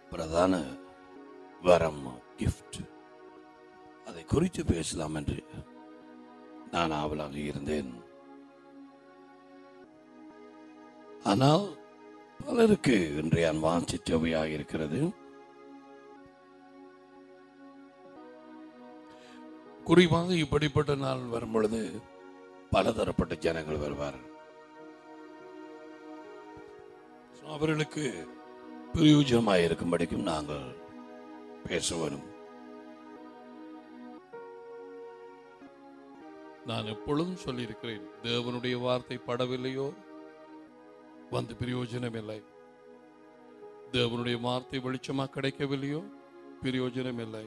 பிரதான வரம் கிஃப்ட் அதை குறித்து பேசலாம் என்று நான் ஆவலாக இருந்தேன் ஆனால் பலருக்கு இன்றைய அன்பான் சிற்றவையாக இருக்கிறது குறிப்பாக இப்படிப்பட்ட நாள் வரும் பொழுது பலதரப்பட்ட ஜனங்கள் வருவார்கள் So, அவர்களுக்கு பிரயோஜனமாக இருக்கும்படிக்கும் நாங்கள் பேச வேணும் நான் எப்பொழுதும் சொல்லியிருக்கிறேன் தேவனுடைய வார்த்தை படவில்லையோ வந்து பிரயோஜனம் இல்லை தேவனுடைய வார்த்தை வெளிச்சமா கிடைக்கவில்லையோ பிரயோஜனம் இல்லை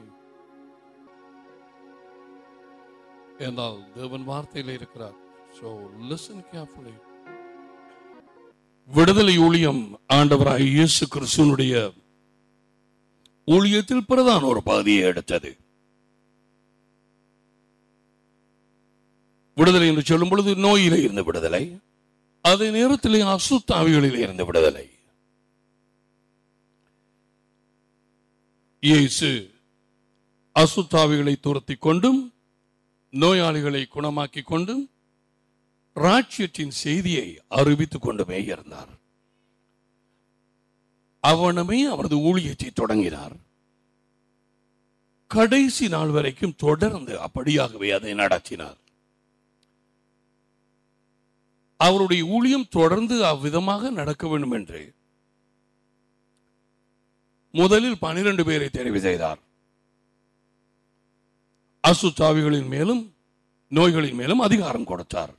என்றால் தேவன் வார்த்தையில் இருக்கிறார் so listen carefully விடுதலை ஊழியம் ஆண்டவராக இயேசு கிறிஸ்துவனுடைய ஊழியத்தில் பிரதான ஒரு பகுதியை எடுத்தது விடுதலை என்று சொல்லும் பொழுது நோயிலே இருந்து விடுதலை அதே நேரத்திலே அசுத்தாவிகளில் இருந்து விடுதலை இயேசு அசுத்தாவிகளை துரத்தி கொண்டும் நோயாளிகளை குணமாக்கி கொண்டும் ராட்சியத்தின் செய்தியை அறிவித்துக் கொண்டுமே இருந்தார் அவனமே அவரது ஊழியத்தை தொடங்கினார் கடைசி நாள் வரைக்கும் தொடர்ந்து அப்படியாகவே அதை நடத்தினார் அவருடைய ஊழியம் தொடர்ந்து அவ்விதமாக நடக்க வேண்டும் என்று முதலில் பனிரெண்டு பேரை தெரிவு செய்தார் அசுத்தாவிகளின் மேலும் நோய்களின் மேலும் அதிகாரம் கொடுத்தார்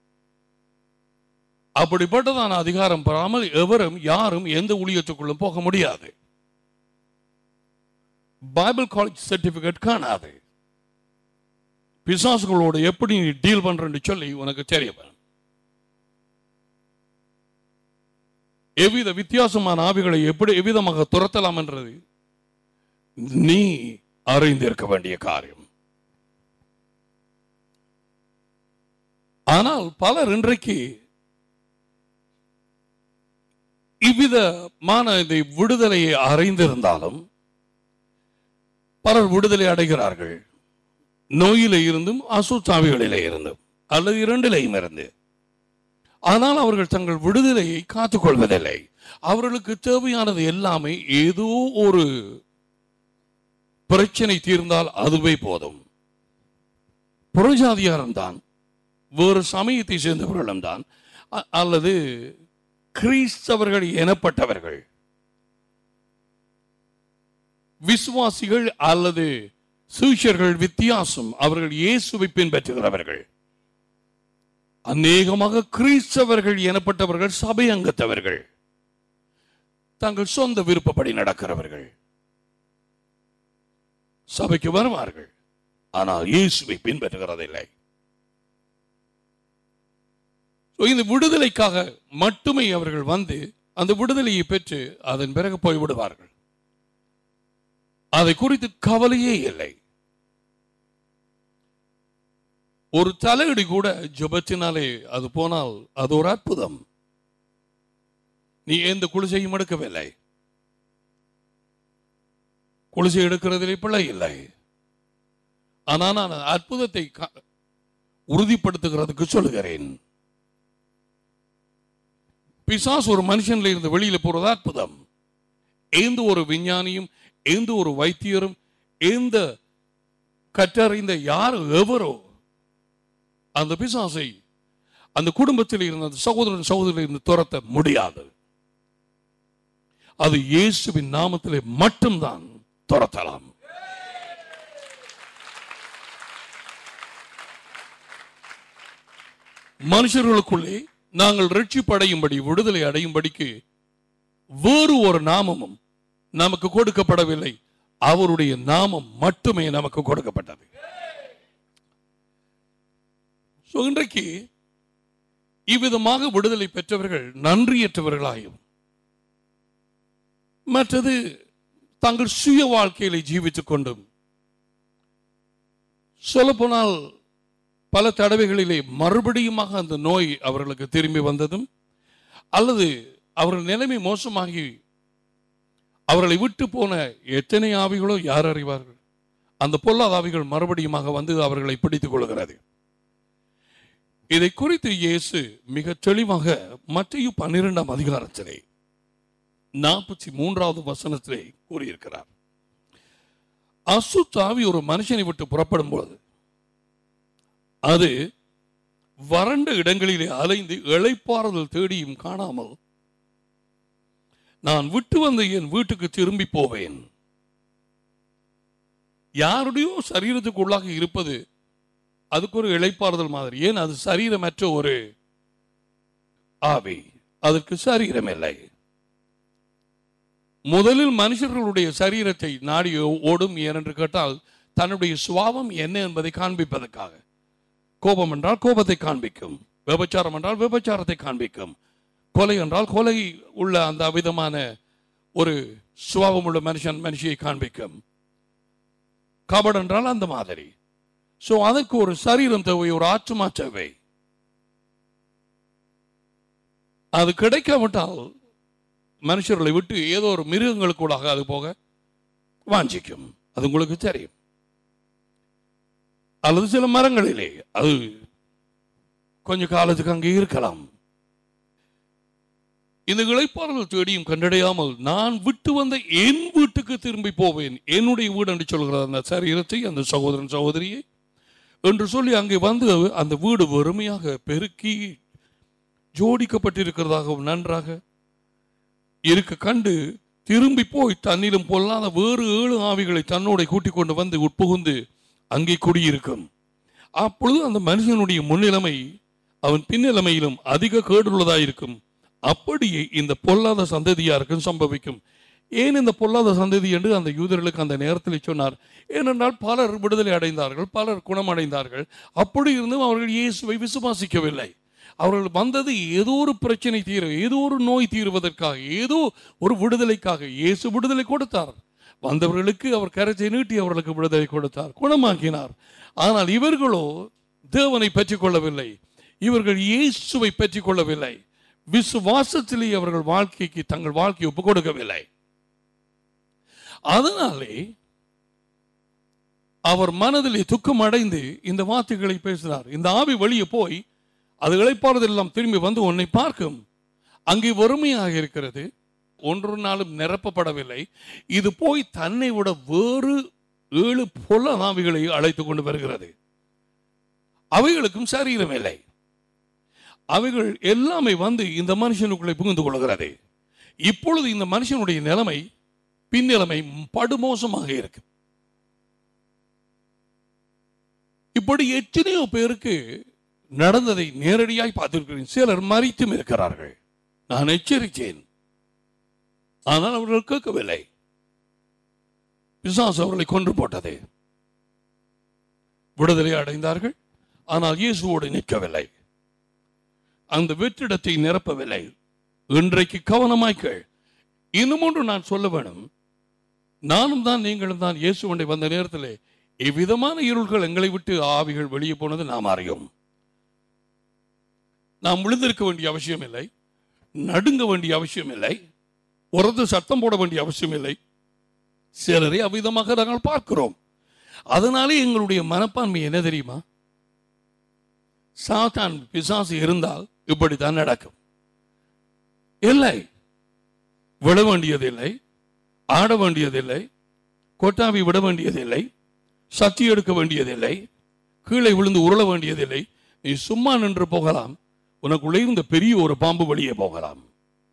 அப்படிப்பட்டதான அதிகாரம் பெறாமல் எவரும் யாரும் எந்த ஊழியத்துக்குள்ளும் போக முடியாது பைபிள் காலேஜ் சர்டிபிகேட் காணாது பிசாசுகளோட எப்படி நீ டீல் பண்றன்னு சொல்லி உனக்கு தெரிய வரும் எவ்வித வித்தியாசமான ஆவிகளை எப்படி எவ்விதமாக துரத்தலாம் என்றது நீ அறிந்திருக்க வேண்டிய காரியம் ஆனால் பலர் இன்றைக்கு இவ்விதமான இந்த விடுதலையை அறிந்திருந்தாலும் பலர் விடுதலை அடைகிறார்கள் நோயில இருந்தும் அசுத்தாவிகளிலே இருந்தும் அல்லது இரண்டிலையும் இருந்து ஆனால் அவர்கள் தங்கள் விடுதலையை காத்துக்கொள்வதில்லை அவர்களுக்கு தேவையானது எல்லாமே ஏதோ ஒரு பிரச்சனை தீர்ந்தால் அதுவே போதும் புறஜாதியாரம் தான் வேறு சமயத்தை சேர்ந்தவர்களும் தான் அ- அல்லது கிறிஸ்தவர்கள் எனப்பட்டவர்கள் விசுவாசிகள் அல்லது சூஷர்கள் வித்தியாசம் அவர்கள் இயேசுவை பின்பற்றுகிறவர்கள் அநேகமாக கிறிஸ்தவர்கள் எனப்பட்டவர்கள் சபை அங்கத்தவர்கள் தங்கள் சொந்த விருப்பப்படி நடக்கிறவர்கள் சபைக்கு வருவார்கள் ஆனால் இயேசுவை பின்பற்றுகிறதில்லை So, இந்த விடுதலைக்காக மட்டுமே அவர்கள் வந்து அந்த விடுதலையை பெற்று அதன் பிறகு போய்விடுவார்கள் அதை குறித்து கவலையே இல்லை ஒரு தலையடி கூட ஜெபத்தினாலே அது போனால் அது ஒரு அற்புதம் நீ எந்த குளிசையும் எடுக்கவில்லை குளிசை எடுக்கிறதிலே பிள்ளை இல்லை ஆனால் நான் அற்புதத்தை க- உறுதிப்படுத்துகிறதுக்கு சொல்லுகிறேன் பிசாசு ஒரு மனுஷன்ல இருந்து வெளியில போறது அற்புதம் எந்த ஒரு விஞ்ஞானியும் எந்த ஒரு வைத்தியரும் எந்த கற்றறிந்த யார் எவரோ அந்த பிசாசை அந்த குடும்பத்தில் இருந்த அந்த சகோதரன் சகோதரில் இருந்து துரத்த முடியாது அது இயேசுவின் நாமத்திலே மட்டும்தான் துரத்தலாம் மனுஷர்களுக்குள்ளே நாங்கள் ரட்சிப்படையும்படி விடுதலை அடையும்படிக்கு வேறு ஒரு நாமமும் நமக்கு கொடுக்கப்படவில்லை அவருடைய நாமம் மட்டுமே நமக்கு கொடுக்கப்பட்டது So, இன்றைக்கு இவ்விதமாக விடுதலை பெற்றவர்கள் நன்றியற்றவர்களாயும் மற்றது தங்கள் சுய வாழ்க்கையில ஜீவித்துக் கொண்டும் சொல்லப்போனால் பல தடவைகளிலே மறுபடியுமாக அந்த நோய் அவர்களுக்கு திரும்பி வந்ததும் அல்லது அவர்கள் நிலைமை மோசமாகி அவர்களை விட்டு போன எத்தனை ஆவிகளோ யார் அறிவார்கள் அந்த பொல்லாத ஆவிகள் மறுபடியுமாக வந்து அவர்களை பிடித்துக் கொள்கிறது இதை குறித்து இயேசு மிக தெளிவாக மத்திய பன்னிரெண்டாம் அதிகாரத்திலே நாற்பத்தி மூன்றாவது வசனத்திலே கூறியிருக்கிறார் அசுத்தாவி ஒரு மனுஷனை விட்டு புறப்படும் பொழுது அது வறண்ட இடங்களிலே அலைந்து இளைப்பாறுதல் தேடியும் காணாமல் நான் விட்டு வந்த என் வீட்டுக்கு திரும்பி போவேன் யாருடையோ சரீரத்துக்குள்ளாக இருப்பது அதுக்கு ஒரு இளைப்பாறுதல் மாதிரி ஏன் அது சரீரமற்ற ஒரு ஆவி அதற்கு சரீரம் இல்லை முதலில் மனுஷர்களுடைய சரீரத்தை நாடி ஓடும் ஏனென்று கேட்டால் தன்னுடைய சுவாவம் என்ன என்பதை காண்பிப்பதற்காக கோபம் என்றால் கோபத்தை காண்பிக்கும் விபச்சாரம் என்றால் விபச்சாரத்தை காண்பிக்கும் கொலை என்றால் கொலை உள்ள அந்த விதமான ஒரு சுபாவம் உள்ள மனுஷன் மனுஷியை காண்பிக்கும் கபடு என்றால் அந்த மாதிரி சோ அதற்கு ஒரு சரீரம் தேவை ஒரு ஆத்மா தேவை அது கிடைக்காவிட்டால் மனுஷர்களை விட்டு ஏதோ ஒரு மிருகங்களுக்கூடாக அது போக வாஞ்சிக்கும் அது உங்களுக்கு தெரியும் அல்லது சில மரங்களிலே அது கொஞ்ச காலத்துக்கு அங்கே இருக்கலாம் இந்த இளைப்பாறுதல் தேடியும் கண்டடையாமல் நான் விட்டு வந்த என் வீட்டுக்கு திரும்பி போவேன் என்னுடைய வீடு என்று சொல்கிறது அந்த சரீரத்தை அந்த சகோதரன் சகோதரியை என்று சொல்லி அங்கே வந்து அந்த வீடு வெறுமையாக பெருக்கி ஜோடிக்கப்பட்டிருக்கிறதாகவும் நன்றாக இருக்க கண்டு திரும்பி போய் தன்னிலும் பொல்லாத வேறு ஏழு ஆவிகளை தன்னோட கூட்டிக் கொண்டு வந்து உட்புகுந்து அங்கே குடியிருக்கும் அப்பொழுது அந்த மனுஷனுடைய முன்னிலைமை அவன் பின்னிலைமையிலும் அதிக கேடுள்ளதாயிருக்கும் அப்படியே இந்த பொல்லாத சந்ததியாருக்கும் சம்பவிக்கும் ஏன் இந்த பொல்லாத சந்ததி என்று அந்த யூதர்களுக்கு அந்த நேரத்தில் சொன்னார் ஏனென்றால் பலர் விடுதலை அடைந்தார்கள் பலர் குணமடைந்தார்கள் அப்படி இருந்தும் அவர்கள் இயேசுவை விசுவாசிக்கவில்லை அவர்கள் வந்தது ஏதோ ஒரு பிரச்சனை தீர ஏதோ ஒரு நோய் தீருவதற்காக ஏதோ ஒரு விடுதலைக்காக இயேசு விடுதலை கொடுத்தார் வந்தவர்களுக்கு அவர் கரைச்சை நீட்டி அவர்களுக்கு விடுதலை கொடுத்தார் குணமாக்கினார் ஆனால் இவர்களோ தேவனை பெற்றுக் கொள்ளவில்லை இவர்கள் இயேசுவை பெற்றுக் கொள்ளவில்லை விசுவாசத்திலே அவர்கள் வாழ்க்கைக்கு தங்கள் வாழ்க்கையை ஒப்புக் கொடுக்கவில்லை அதனாலே அவர் மனதிலே துக்கம் அடைந்து இந்த வார்த்தைகளை பேசினார் இந்த ஆவி வெளியே போய் அது இழைப்பாறுதெல்லாம் திரும்பி வந்து உன்னை பார்க்கும் அங்கே வறுமையாக இருக்கிறது ஒன்று நாளும் நிரப்பப்படவில்லை இது போய் தன்னை விட வேறு ஏழு பொல ஆவிகளை அழைத்து கொண்டு வருகிறது அவைகளுக்கும் சரீரம் இல்லை அவைகள் எல்லாமே வந்து இந்த மனுஷனுக்குள்ளே புகுந்து கொள்கிறது இப்பொழுது இந்த மனுஷனுடைய நிலைமை பின்னிலைமை படுமோசமாக இருக்கு இப்படி எத்தனையோ பேருக்கு நடந்ததை நேரடியாய் பார்த்திருக்கிறேன் சிலர் மறித்தும் இருக்கிறார்கள் நான் எச்சரித்தேன் ஆனால் அவர்கள் கேட்கவில்லை பிசாசு அவர்களை கொன்று போட்டது விடுதலை அடைந்தார்கள் ஆனால் இயேசுவோடு நிற்கவில்லை அந்த வெற்றிடத்தை நிரப்பவில்லை இன்றைக்கு கவனமாய்கள் இன்னும் ஒன்று நான் சொல்ல வேணும் நானும் தான் நீங்களும் தான் இயேசுவண்டை வந்த நேரத்தில் இவ்விதமான இருள்கள் எங்களை விட்டு ஆவிகள் வெளியே போனது நாம் அறியும் நாம் விழுந்திருக்க வேண்டிய அவசியம் இல்லை நடுங்க வேண்டிய அவசியம் இல்லை உரத்து சத்தம் போட வேண்டிய அவசியம் இல்லை சிலரை அவ்விதமாக நாங்கள் பார்க்கிறோம் அதனாலே எங்களுடைய மனப்பான்மை என்ன தெரியுமா சாத்தான் பிசாசு இருந்தால் இப்படித்தான் நடக்கும் இல்லை விட வேண்டியதில்லை ஆட வேண்டியதில்லை கொட்டாவி விட வேண்டியதில்லை சத்தி எடுக்க வேண்டியதில்லை கீழே விழுந்து உருள வேண்டியதில்லை நீ சும்மா நின்று போகலாம் உனக்குள்ளே இருந்த பெரிய ஒரு பாம்பு வெளியே போகலாம்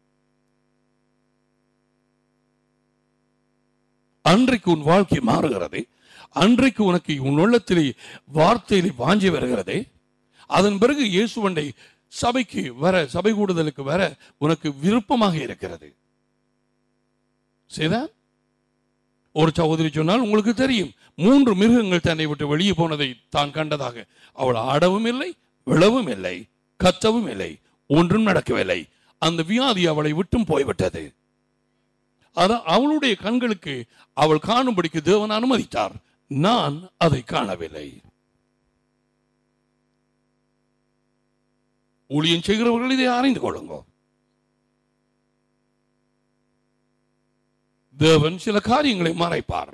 அன்றைக்கு உன் வாழ்க்கை மாறுகிறது அன்றைக்கு உனக்கு உன் உள்ளத்திலே வார்த்தையிலே வாஞ்சி வருகிறது அதன் பிறகு இயேசுவண்டை சபைக்கு வர சபை கூடுதலுக்கு வர உனக்கு விருப்பமாக இருக்கிறது செய்தா ஒரு சகோதரி சொன்னால் உங்களுக்கு தெரியும் மூன்று மிருகங்கள் தன்னை விட்டு வெளியே போனதை தான் கண்டதாக அவள் ஆடவும் இல்லை விழவும் இல்லை கத்தவும் இல்லை ஒன்றும் நடக்கவில்லை அந்த வியாதி அவளை விட்டும் போய்விட்டது அதான் அவளுடைய கண்களுக்கு அவள் காணும்படிக்கு தேவன் அனுமதித்தார் நான் அதை காணவில்லை ஊழியம் செய்கிறவர்கள் இதை அறிந்து கொள்ளுங்க தேவன் சில காரியங்களை மறைப்பார்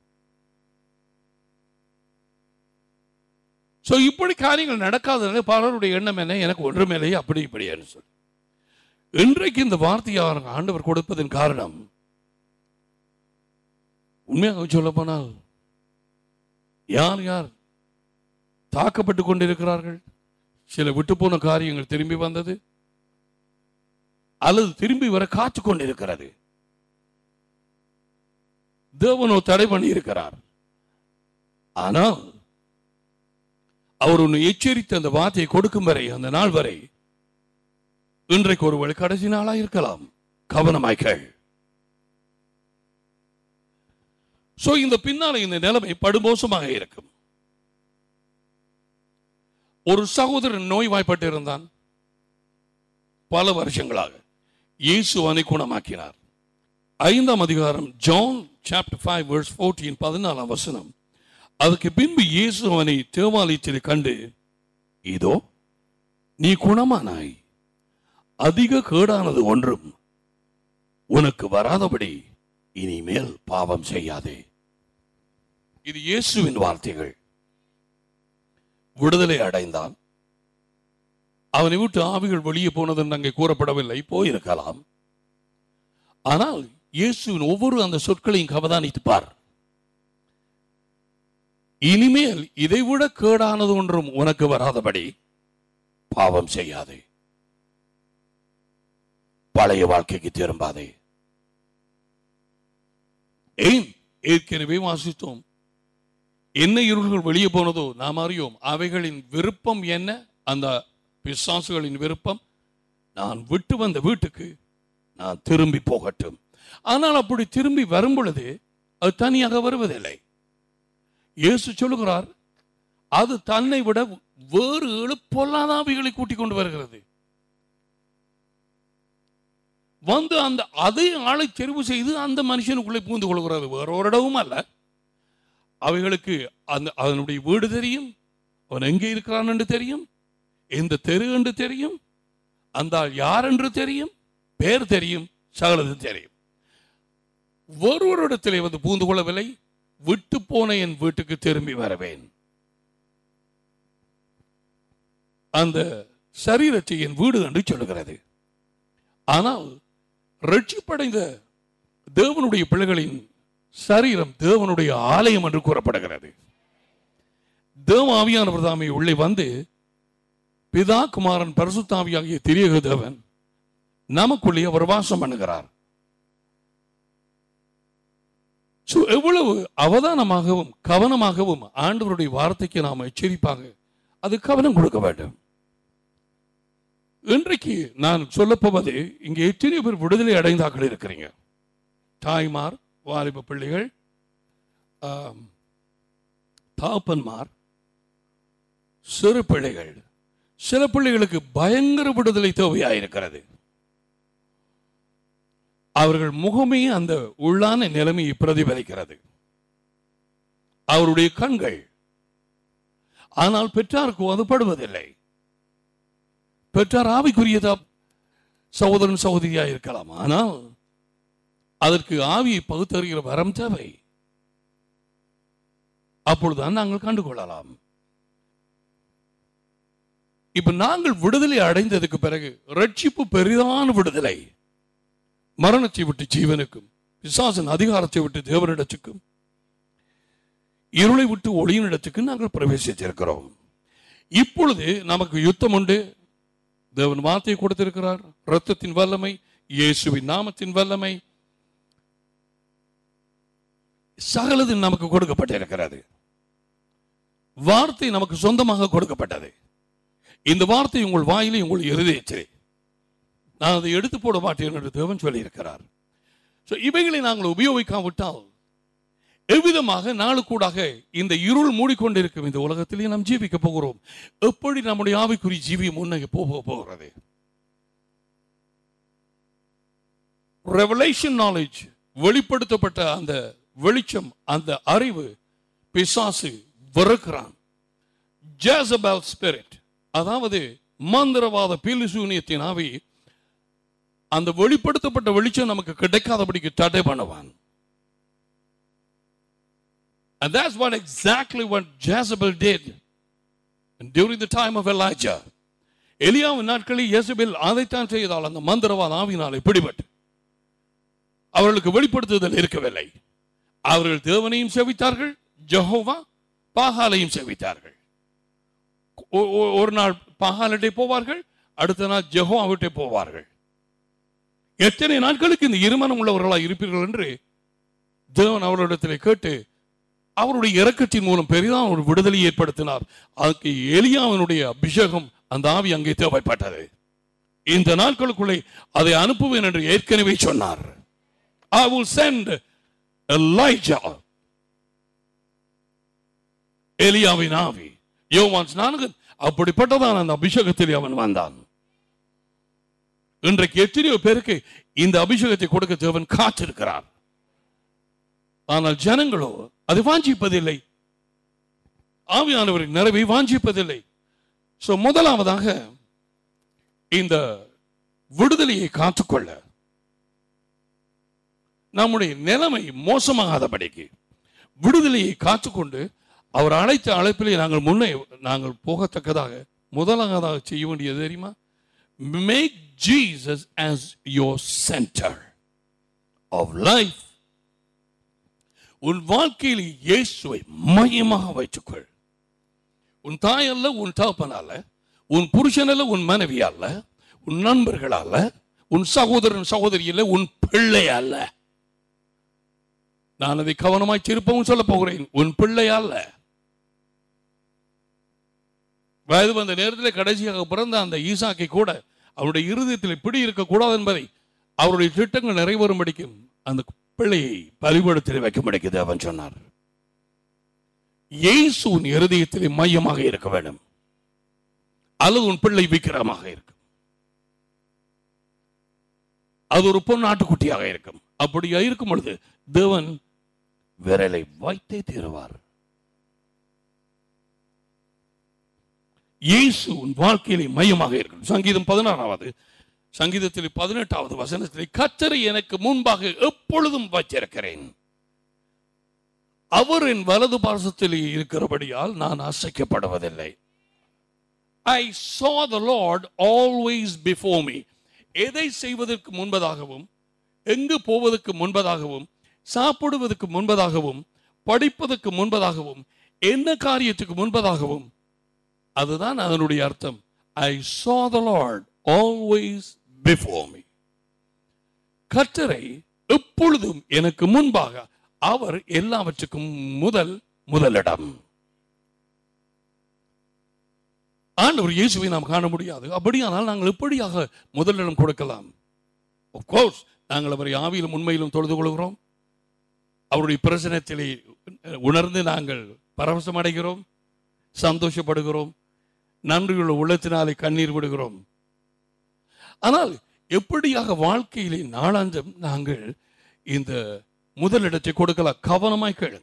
சோ இப்படி காரியங்கள் நடக்காதனால பலருடைய எண்ணம் என்ன எனக்கு ஒன்றுமேலேயே அப்படி இப்படியான்னு சொல்லி இன்றைக்கு இந்த வார்த்தையை அவருக்கு ஆண்டவர் கொடுப்பதன் காரணம் உண்மையாக சொல்ல போனால் யார் யார் தாக்கப்பட்டு கொண்டிருக்கிறார்கள் சில விட்டு போன காரியங்கள் திரும்பி வந்தது அல்லது திரும்பி வர காத்து கொண்டிருக்கிறது தேவனோ தடை பண்ணி இருக்கிறார் ஆனால் அவர் உன்னை எச்சரித்து அந்த வார்த்தையை கொடுக்கும் வரை அந்த நாள் வரை இன்றைக்கு ஒருவேளை கடைசி நாளா இருக்கலாம் கவனமாய் கேள் சோ இந்த பின்னால இந்த நிலைமை படுமோசமாக இருக்கும் ஒரு சகோதரன் நோய்வாய்ப்பட்டு இருந்தான் பல வருஷங்களாக இயேசு அவனை குணமாக்கினார் ஐந்தாம் அதிகாரம் John chapter five verse fourteen பதினாலாம் வசனம் அதுக்கு பின்பு இயேசு அவனை தேவாலயத்தில் கண்டு இதோ நீ குணமானாய் அதிக கேடானது ஒன்றும் உனக்கு வராதபடி இனிமேல் பாவம் செய்யாதே இது இயேசுவின் வார்த்தைகள் விடுதலை அடைந்தான் அவனை விட்டு ஆவிகள் வெளியே போனது அங்கே கூறப்படவில்லை போயிருக்கலாம் ஆனால் இயேசுவின் ஒவ்வொரு அந்த சொற்களையும் கவதானித்து பார் இனிமேல் இதைவிட கேடானது ஒன்றும் உனக்கு வராதபடி பாவம் செய்யாதே பழைய வாழ்க்கைக்கு திரும்பாதே ஏன் ஏற்கனவே வாசித்தோம் என்ன இருள்கள் வெளியே போனதோ நாம் அறியோம் அவைகளின் விருப்பம் என்ன அந்த பிசாசுகளின் விருப்பம் நான் விட்டு வந்த வீட்டுக்கு நான் திரும்பி போகட்டும் ஆனால் அப்படி திரும்பி வரும் பொழுது அது தனியாக வருவதில்லை இயேசு சொல்லுகிறார் அது தன்னை விட வேறு ஏழு பொல்லாதாவிகளை கூட்டிக் கொண்டு வருகிறது வந்து அந்த அதே ஆளை தெரிவு செய்து அந்த மனுஷனுக்குள்ளே பூந்து கொள்கிறது வேற ஒரு இடமும் அல்ல அவைகளுக்கு அந்த அதனுடைய வீடு தெரியும் அவன் எங்கே இருக்கிறான் என்று தெரியும் எந்த தெரு என்று தெரியும் அந்த ஆள் யார் என்று தெரியும் பேர் தெரியும் சகலது தெரியும் ஒருவரிடத்திலே வந்து பூந்து கொள்ளவில்லை விட்டு போன என் வீட்டுக்கு திரும்பி வரவேன் அந்த சரீரத்தை என் வீடு என்று சொல்லுகிறது ஆனால் ரட்சிப்படைந்த தேவனுடைய பிள்ளைகளின் சரீரம் தேவனுடைய ஆலயம் என்று கூறப்படுகிறது தேவ ஆவியானவர் தாமே உள்ளே வந்து பிதா குமாரன் பரிசுத்தாவியாகிய திரியக தேவன் நமக்குள்ளே அவர் வாசம் பண்ணுகிறார் So, எவ்வளவு அவதானமாகவும் கவனமாகவும் ஆண்டவருடைய வார்த்தைக்கு நாம் எச்சரிப்பாங்க அது கவனம் கொடுக்க வேண்டும் இன்றைக்கு நான் சொல்லப்போவது இங்கே எத்தனை பேர் விடுதலை அடைந்தாக்கள் இருக்கிறீங்க தாய்மார் வாலிப பிள்ளைகள் ஆம், தாப்பன்மார் சிறு பிள்ளைகள் சில பிள்ளைகளுக்கு பயங்கர விடுதலை தேவையாயிருக்கிறது அவர்கள் முகமே அந்த உள்ளான நிலைமையை பிரதிபலிக்கிறது அவருடைய கண்கள் ஆனால் பெற்றாருக்கு அது படுவதில்லை பெற்றார் ஆவிக்குரியதா சகோதரன் சகோதரியா இருக்கலாம் ஆனால் அதற்கு ஆவியை பகுத்தறிகிற வரம் தேவை அப்பொழுதுதான் நாங்கள் கண்டுகொள்ளலாம் இப்ப நாங்கள் விடுதலை அடைந்ததுக்கு பிறகு ரட்சிப்பு பெரிதான விடுதலை மரணத்தை விட்டு ஜீவனுக்கும் பிசாசன் அதிகாரத்தை விட்டு தேவனிடத்துக்கும் இருளை விட்டு ஒளியினிடத்துக்கு நாங்கள் பிரவேசித்திருக்கிறோம் இப்பொழுது நமக்கு யுத்தம் உண்டு தேவன் வார்த்தையை கொடுத்திருக்கிறார் ரத்தத்தின் வல்லமை இயேசுவின் நாமத்தின் வல்லமை சகலது நமக்கு கொடுக்கப்பட்டிருக்கிறது வார்த்தை நமக்கு சொந்தமாக கொடுக்கப்பட்டது இந்த வார்த்தை உங்கள் வாயிலே உங்கள் இருதயத்திலே நான் அதை எடுத்து போட மாட்டேன் என்று தேவன் சொல்லியிருக்கிறார் So, இவைகளை நாங்கள் உபயோகிக்காவிட்டால் எவ்விதமாக நாளுக்கூடாக இந்த இருள் மூடிக்கொண்டிருக்கும் இந்த உலகத்திலே நாம் ஜீவிக்க போகிறோம் எப்படி நம்முடைய ஆவிக்குறி ஜீவியம் முன்னே போக போகிறது ரெவலேஷன் நாலேஜ் வெளிப்படுத்தப்பட்ட அந்த வெளிச்சம் அந்த அறிவு பிசாசு வெறுக்கிறான் ஜேசபல் ஸ்பிரிட் அதாவது மந்திரவாத பீலிசூனியத்தின் ஆவி அந்த வெளிப்படுத்தப்பட்ட வெளிச்சம் நமக்கு கிடைக்காதபடிக்கு தடை பண்ணுவான் And that's what exactly what Jezebel did during the time of Elijah. எலியாவின் நாட்களில் இயேசுபேல் அதைத்தான் செய்தால் அந்த மந்திரவாத ஆவினாலே பிடிபட்டு அவர்களுக்கு வெளிப்படுத்துதல் இருக்கவில்லை அவர்கள் தேவனையும் செவித்தார்கள் ஜெகோவா பாகாலையும் செவித்தார்கள் ஒ- ஒ- ஒரு நாள் பாகாலிட்டே போவார்கள் அடுத்த நாள் ஜெகோவாவிட்டே போவார்கள் எத்தனை நாட்களுக்கு இந்த இருமனம் உள்ளவர்களாக இருப்பீர்கள் என்று தேவன் அவர்களிடத்தில் கேட்டு அவருடைய இரக்கத்தின் மூலம் பெரிதான ஒரு விடுதலை ஏற்படுத்தினார் அதுக்கு எலியாவினுடைய அபிஷேகம் அந்த ஆவி அங்கே தேவைப்பட்டது இந்த நாட்களுக்குள்ளே அதை அனுப்புவேன் என்று ஏற்கனவே சொன்னார் I will send Elijah எலியாவின் ஆவி யோவான் ஸ்நானகன் அப்படிப்பட்டதான் அந்த அபிஷேகத்தில் அவன் வந்தான் இன்றைக்கு எத்தனையோ பேருக்கு இந்த அபிஷேகத்தை கொடுக்க தேவன் காத்திருக்கிறார் ஆனால் ஜனங்களோ அதை வாஞ்சிப்பதில்லை ஆவியானவரின் நிறைவை வாஞ்சிப்பதில்லை சோ முதலாவதாக இந்த விடுதலையை காத்துக்கொள்ள நம்முடைய நிலைமை மோசமாகாதபடிக்கு விடுதலையை காத்துக்கொண்டு அவர் அழைத்த அழைப்பிலே நாங்கள் முன்னே நாங்கள் போகத்தக்கதாக முதலாவதாக செய்ய வேண்டியது தெரியுமா make Jesus as your centre of life உன் வாழ்க்கையில் இயேசுவை மையமாக வைத்துக்கொள் உன் தாய் அல்ல உன் தகப்பன் அல்ல உன் புருஷன் அல்ல உன் மனைவி அல்ல உன் நண்பர்கள் அல்ல உன் சகோதரன் சகோதரி அல்ல உன் பிள்ளை அல்ல நான் அதை கவனமாய் திருப்பவும் சொல்ல போகிறேன் உன் பிள்ளை அல்ல வயது வந்த நேரத்தில் கடைசியாக பிறந்த அந்த ஈசாக்கை கூட அவருடைய இருதயத்தில் பிடி இருக்கக்கூடாது என்பதை அவருடைய திட்டங்கள் நிறைவேறும்படிக்கும் அந்த பிள்ளையை பலிபடத்தில் வைக்கும்படிக்கு தேவன் சொன்னார் இயேசு உன் இருதயத்திலே மையமாக இருக்க வேண்டும் அல்லது உன் பிள்ளை விக்கிரமாக இருக்கும் அது ஒரு பொன்னாட்டுக்குட்டியாக இருக்கும் அப்படியா இருக்கும் பொழுது தேவன் விரலை வைத்தே தீருவார் இயேசு உன் வாழ்க்கையிலே மையமாக இருக்கும் சங்கீதம் பதினாறாவது சங்கீதத்தில் பதினெட்டாவது வசனத்தில் கத்தரை எனக்கு முன்பாக எப்பொழுதும் வச்சிருக்கிறேன் அவர் என் வலது பாரசத்தில் இருக்கிறபடியால் நான் அசைக்கப்படுவதில்லை ஐ saw the Lord always before me எதை செய்வதற்கு முன்பதாகவும் எங்கு போவதற்கு முன்பதாகவும் சாப்பிடுவதற்கு முன்பதாகவும் படிப்பதற்கு முன்பதாகவும் என்ன காரியத்துக்கு முன்பதாகவும் அதுதான் அதனுடைய அர்த்தம் ஐ saw the Lord always before me கர்த்தரை எப்பொழுதும் எனக்கு முன்பாக அவர் எல்லாவற்றுக்கும் முதல் முதலிடம் ஆண்டவர் இயேசுவை நாம் காண முடியாது அப்படியானால் நாங்கள் எப்படியாக முதலிடம் கொடுக்கலாம் Of course நாங்கள் அவரை ஆவியிலும் உண்மையிலும் தொழுது கொள்கிறோம் அவருடைய பிரசனத்திலே உணர்ந்து நாங்கள் பரவசம் அடைகிறோம் சந்தோஷப்படுகிறோம் நன்றியுள்ள உள்ளத்தினாலே கண்ணீர் விடுகிறோம் ஆனால் எப்படியாக வாழ்க்கையிலே நாளாந்தம் நாங்கள் இந்த முதலிடத்தை கொடுக்கலாம் கவனமாய் கேளு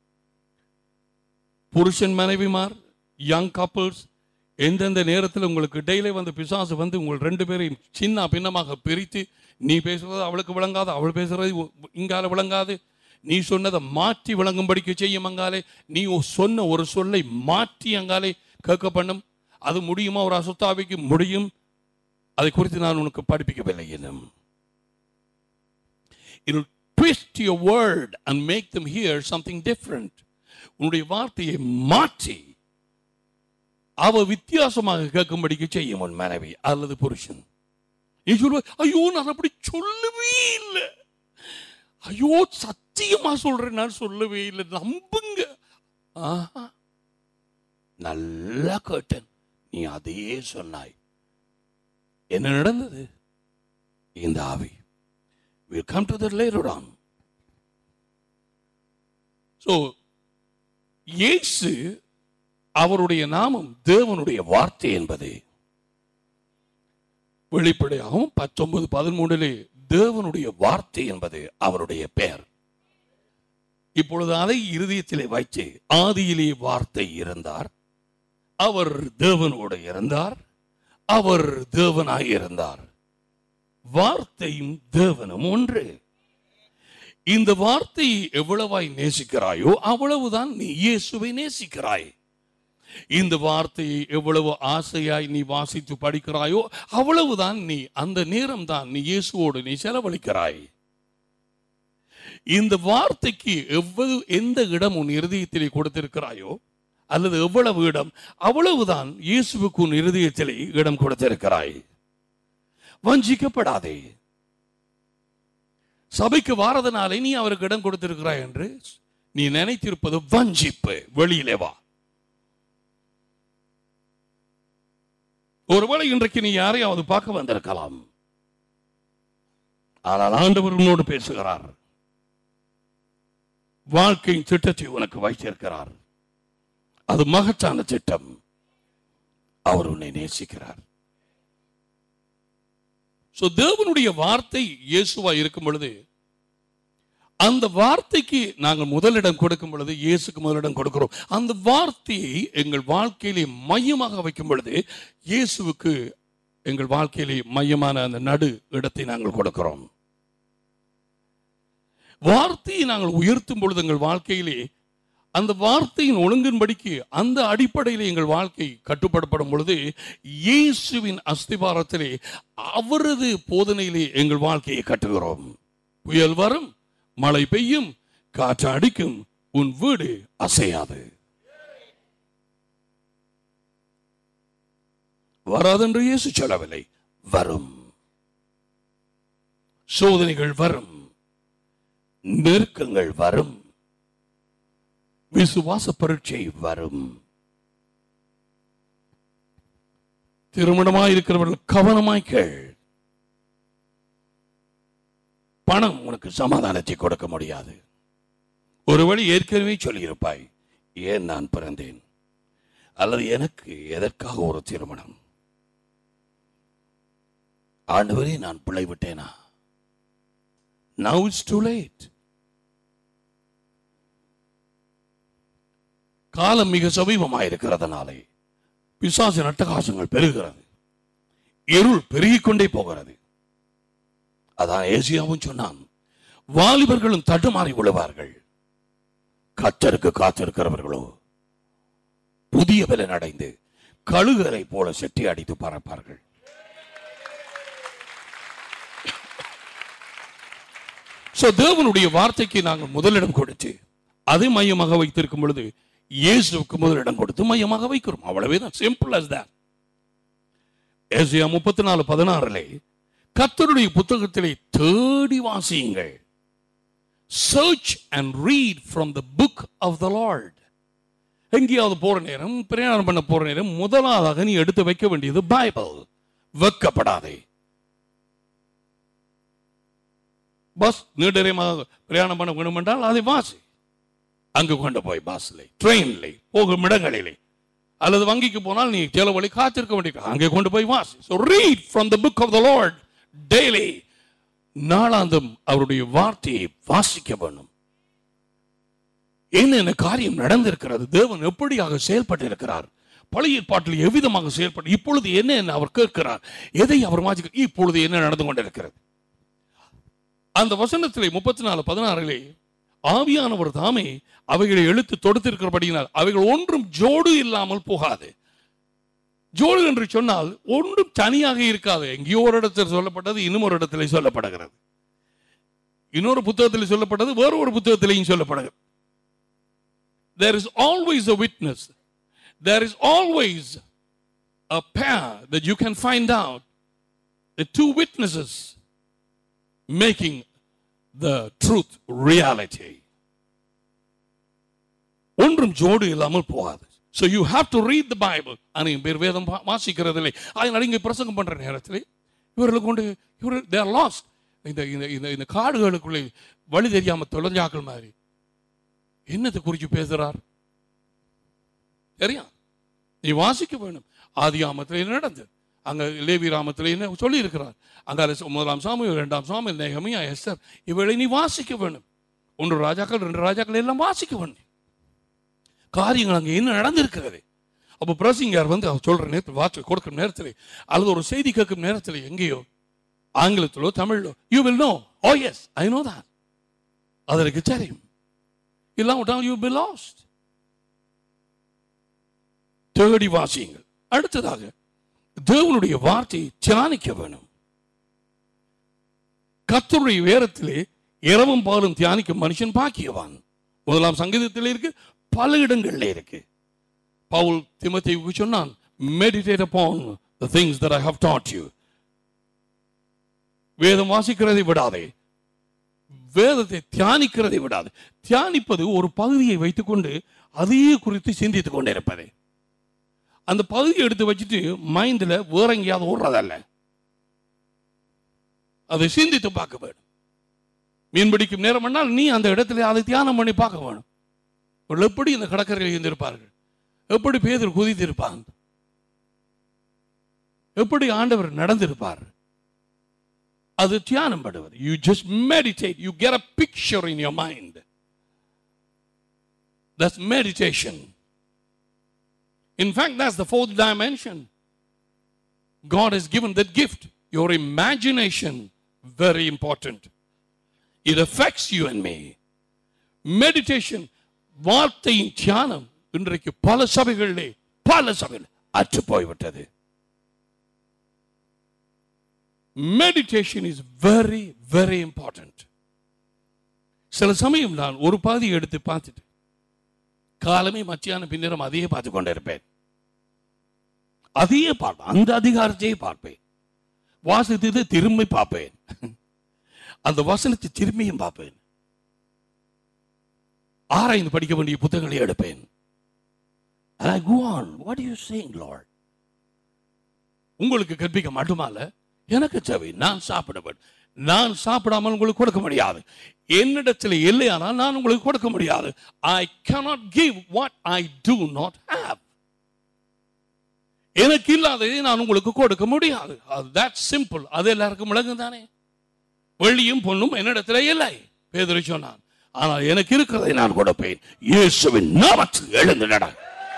புருஷன் மனைவிமார் யங் கப்பல்ஸ் எந்தெந்த நேரத்தில் உங்களுக்கு இடையிலே வந்து பிசாசு வந்து உங்கள் ரெண்டு பேரையும் சின்ன பின்னமாக பிரித்து நீ பேசுறது அவளுக்கு விளங்காது அவள் பேசுறது உ- இங்கால விளங்காது நீ சொன்னதை மாற்றி விளங்கும்படிக்கு செய்யும் அங்காலே நீ ஒ- சொன்ன ஒரு சொல்லை மாற்றி அங்காலே கேட்க பண்ணும் அது முடியுமா ஒரு அசுத்தாவிக்கு முடியும் அதை குறித்து நான் உனக்கு படிப்பிக்கவில்லை என்னும் It will twist your word and make them hear something different. உன்னுடைய வார்த்தையை மாற்றி அவ வித்தியாசமாக கேட்கும்படிக்கு செய்யும் உன் மனைவி அல்லது புருஷன் நீ சொல்லுவ ஐயோ நான் அப்படி சொல்லவே இல்லை ஐயோ சத்தியமா சொல்றேன் நான் சொல்லவே இல்லை நம்புங்க ஆஹா. நல்லா கேட்டேன் நீ அதையே சொன்னாய் என்ன நடந்தது இந்த ஆவி We'll come to that later on. So, இயேசு அவருடைய நாமம் தேவனுடைய வார்த்தை என்பது வெளிப்படையாகவும் பத்தொன்பது பதிமூணிலே தேவனுடைய வார்த்தை என்பது அவருடைய பெயர் இப்பொழுது அதை இருதயத்திலே வைத்து ஆதியிலே வார்த்தை இருந்தார் அவர் தேவனோடு இருந்தார் அவர் தேவனாய் இருந்தார் வார்த்தையும் தேவனும் ஒன்று இந்த வார்த்தையை எவ்வளவாய் நேசிக்கிறாயோ அவ்வளவுதான் நீ இயேசுவை நேசிக்கிறாய் இந்த வார்த்தையை எவ்வளவு ஆசையாய் நீ வாசித்து படிக்கிறாயோ அவ்வளவுதான் நீ அந்த நேரம் தான் நீ இயேசுவோடு நீ செலவழிக்கிறாய் இந்த வார்த்தைக்கு எவ்வளவு எந்த இடம் உன் இருதயத்திலே கொடுத்திருக்கிறாயோ அல்லது எவ்வளவு இடம் அவ்வளவுதான் இயேசுவுக்கு உன் இருதயத்திலே இடம் கொடுத்திருக்கிறாய் வஞ்சிக்கப்படாதே சபைக்கு வாரதனாலே நீ அவருக்கு இடம் கொடுத்திருக்கிறாய் என்று நீ நினைத்திருப்பது வஞ்சிப்பு வெளியிலே வா ஒருவேளை இன்றைக்கு நீ யாரையாவது பார்க்க வந்திருக்கலாம் ஆனால் ஆண்டவர் உன்னோடு பேசுகிறார் வாழ்க்கையின் திட்டத்தை உனக்கு வைத்திருக்கிறார் அது மகத்தான திட்டம் அவர் உன்னை நேசிக்கிறார் சோ தேவனுடைய வார்த்தை இயேசுவா இருக்கும் பொழுது அந்த வார்த்தைக்கு நாங்கள் முதலிடம் கொடுக்கும் பொழுது இயேசுக்கு முதலிடம் கொடுக்கிறோம் அந்த வார்த்தையை எங்கள் வாழ்க்கையிலே மையமாக வைக்கும் பொழுது இயேசுவுக்கு எங்கள் வாழ்க்கையிலே மையமான அந்த நடு இடத்தை நாங்கள் கொடுக்கிறோம் வார்த்தையை நாங்கள் உயர்த்தும் பொழுது எங்கள் வாழ்க்கையிலே அந்த வார்த்தையின் ஒழுங்கின்படிக்கு அந்த அடிப்படையில் எங்கள் வாழ்க்கை கட்டுப்படப்படும் பொழுது இயேசுவின் அஸ்திபாரத்திலே அவரது போதனையிலே எங்கள் வாழ்க்கையை கட்டுகிறோம் புயல் வரும் மழை பெய்யும் காற்று அடிக்கும் உன் வீடு அசையாது வராதென்று இயேசு சொல்லவில்லை வரும் சோதனைகள் வரும் நெருக்கங்கள் வரும் விசுவாச பரீட்சை வரும் திருமணமாய் இருக்கிறவர்கள் கவனமாய் கேள் பணம் உனக்கு சமாதானத்தை கொடுக்க முடியாது ஒரு வழி ஏற்கனவே சொல்லியிருப்பாய் ஏன் நான் பிறந்தேன் அல்லது எனக்கு எதற்காக ஒரு திருமணம் ஆண்டவரே நான் பிள்ளை விட்டேனா நவ் இட்ஸ் டு லேட் காலம் மிக சமீபமாயிருக்கிறதுனாலே பிசாசின் அட்டகாசங்கள் பெருகிறது இருள் பெருகிக் கொண்டே போகிறது அதான் ஏசியாவும் சொன்னான் வாலிபர்களும் தடுமாறி விழுவார்கள் கத்தருக்கு காத்திருக்கிறவர்களோ புதிய பலன் அடைந்து கழுகரை போல செட்டி அடித்து பறப்பார்கள் So, தேவனுடைய வார்த்தைக்கு நாங்கள் முதலிடம் கொடுத்து அதை மையமாக வைத்திருக்கும் பொழுது இயேசுவுக்கு முதலிடம் கொடுத்து மையமாக வைக்கிறோம் அவ்வளவே தான் சிம்பிள் as that ஏசியா முப்பத்தி நாலு பதினாறுலே கர்த்தருடைய புத்தகத்திலே தேடி வாசியுங்கள் search and read from the book of the Lord எங்கேயாவது போற நேரம் பிரயாணம் பண்ண போற நேரம் முதலாவதாக நீ எடுத்து வைக்க வேண்டியது பைபிள் வெக்கப்படாதே பஸ் நீண்டரமாக பிரயாணம் பண்ண வேண்டும் என்றால் அதை வாசி அங்கு கொண்டு போய் பஸ்ல ட்ரெயின்ல போகும் இடங்களிலே அல்லது வங்கிக்கு போனால் நீ சில வழி காத்திருக்க வேண்டிய அங்கே கொண்டு போய் வாசி so read from the book of the Lord daily நாளாந்தம் அவருடைய வார்த்தையை வாசிக்க வேண்டும் என்னென்ன காரியம் நடந்திருக்கிறது தேவன் எப்படியாக செயல்பட்டிருக்கிறார் பழைய ஏற்பாட்டில் எவ்விதமாக செயல்பட்டு இப்பொழுது என்ன என்ன அவர் கேட்கிறார் எதை அவர் வாசிக்க இப்பொழுது என்ன நடந்து கொண்டிருக்கிறது அந்த வசனத்திலே முப்பத்தி நாலு பதினாறிலே ஆவியானவர் தாமே அவைகளை எழுத்து தொடுத்திருக்கிறபடியினால் அவைகள் ஒன்றும் ஜோடு இல்லாமல் போகாது ஜோடு என்று சொன்னால் ஒன்றும் தனியாக இருக்காது எங்கேயோ ஒரு இடத்தில் சொல்லப்பட்டது இன்னும் ஒரு இடத்துல சொல்லப்படுகிறது இன்னொரு புத்தகத்தில் சொல்லப்பட்டது வேறு ஒரு புத்தகத்திலையும் சொல்லப்படுகிறது there is always a witness there is always a pair that you can find out the two witnesses making the truth reality ஒன்றும் ஜோடு இல்லாமல் போகாது so you have to read the bible அனைவரும் பேர் வேதம் வா- வாசிக்கிறதில்லை அதனால இங்கே பிரசங்கம் பண்ற நேரத்தில் இவர்களை கொண்டு இவர் they are lost இந்த இந்த இந்த இந்த காடுகளுக்குள்ளே வழி தெரியாம தொலைஞ்சாக்கள் மாதிரி என்னத்தை குறித்து பேசுறார் சரியா நீ வாசிக்க வேணும் ஆதி ஆமத்தில் என்ன நடந்தது அங்க லேவி ராமத்தில் என்ன சொல்லி இருக்கிறார் அங்க அரசு- முதலாம் சாமியில் இரண்டாம் சாமியில் நேகமியா எஸ்தர் இவளை நீ வாசிக்க வேணும் ஒன்று ராஜாக்கள் ரெண்டு ராஜாக்கள் எல்லாம் வாசிக்க வேண்டும் காரியங்கள் அங்க என்ன நடந்திருக்கிறது அப்போ பிரசிங்கர் வந்து அவர் சொல்ற நேரத்தில் வாட்சி கொடுக்கும் நேரத்தில் அல்லது ஒரு செய்தி கேட்கும் நேரத்தில் எங்கேயோ ஆங்கிலத்திலோ தமிழிலோ you will know oh yes I know தான் அதற்கு தெரியும் இல்லாவிட்டால் யூ பி லாஸ்ட் தேடி வாசியுங்கள் அடுத்ததாக தேவனுடைய வார்த்தையை தியானிக்க வேணும் கர்த்தருடைய வேரத்திலே இரவும் பாலும் தியானிக்கும் மனுஷன் பாக்கியவான் முதலாம் சங்கீதத்தில் இருக்கு பல இடங்கள்ல இருக்கு பவுல் திமத்தேயுக்கு சொன்னான் meditate upon the things that I have taught you வேதம் வாசிக்கிறதை விடாதே வேதத்தை தியானிக்கிறதை விடாது தியானிப்பது ஒரு பகுதியை வைத்துக்கொண்டு அதையே குறித்து சிந்தித்துக் கொண்டிருப்பது அந்த பகுதியை எடுத்து வச்சுட்டு மைண்ட்ல வேற எங்கேயாவது ஓடுறதல்ல அதை சிந்தித்து பார்க்க வேண்டும் மீன் பிடிக்கும் நேரம் பண்ணால் நீ அந்த இடத்துல அதை தியானம் பண்ணி பார்க்க வேணும் இவர்கள் எப்படி இந்த கடற்கரையில் இருந்திருப்பார்கள் எப்படி பேதர் குதித்திருப்பான் எப்படி ஆண்டவர் நடந்திருப்பார் அது தியானம் படுவது you just meditate you get a picture in your mind that's meditation In fact, that's the fourth dimension. God has given that gift. Your imagination, very important. It affects you and me. Meditation, வார்த்தையின் தியானம் இன்றைக்கு பல சபைகளிலே பல சபைகள் அற்று போய்விட்டது meditation is very very important சில சமயம் நான் ஒரு பாதி எடுத்து பார்த்துட்டு காலமே மத்தியான பின்னரம் அதையே பார்த்து கொண்டிருப்பேன் அதையே பார்ப்பேன் அந்த அதிகாரத்தையே பார்ப்பேன் வாசித்தது திரும்பி பார்ப்பேன் அந்த வசனத்தை திரும்பியும் பார்ப்பேன் ஆராய்ந்து படிக்க வேண்டிய புத்தகங்களை எடுப்பேன் And I go on. What are you saying, Lord? உங்களுக்கு கற்பிக்க மட்டுமல்ல எனக்கு தேவை நான் சாப்பிட வேண்டும் நான் சாப்பிடாமல் உங்களுக்கு கொடுக்க முடியாது என்னிடத்தில் இல்லையானால் நான் உங்களுக்கு கொடுக்க முடியாது ஐ cannot give what I do not have எனக்கு இல்லாததை நான் உங்களுக்கு கொடுக்க முடியாது தட் சிம்பிள் அது எல்லாருக்கும் விளங்கும் தானே வெள்ளியும் பொண்ணும் என்னிடத்தில் இல்லை பேதரி சொன்னான் ஆனால் எனக்கு இருக்கிறதை நான் கொடுப்பேன் இயேசுவின் நாமத்தில் எழுந்து நட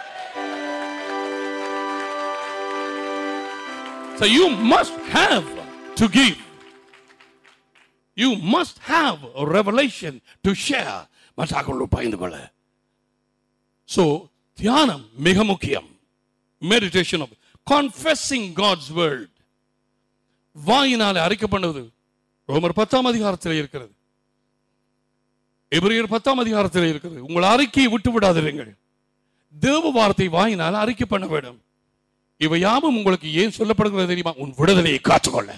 So you must have to give. You must have a revelation to share. மற்றவர்களோடு பகிர்ந்து கொள்ள ஸோ தியானம் மிக முக்கியம் meditation of confessing God's word வாயினாலே அறிக்கப்படுவது ரோமர் பத்தாம் அதிகாரத்தில் இருக்கிறது எபிரியர் பத்தாம் அதிகாரத்தில் இருக்கிறது உங்கள் அறிக்கையை விட்டு விடாதிருங்கள் தேவ வார்த்தை வாயினால் அறிக்கை பண்ண வேண்டும் இவை யாவும் உங்களுக்கு ஏன் சொல்லப்படுகிறது தெரியுமா உன் விடுதலையை காத்துக்கொள்ள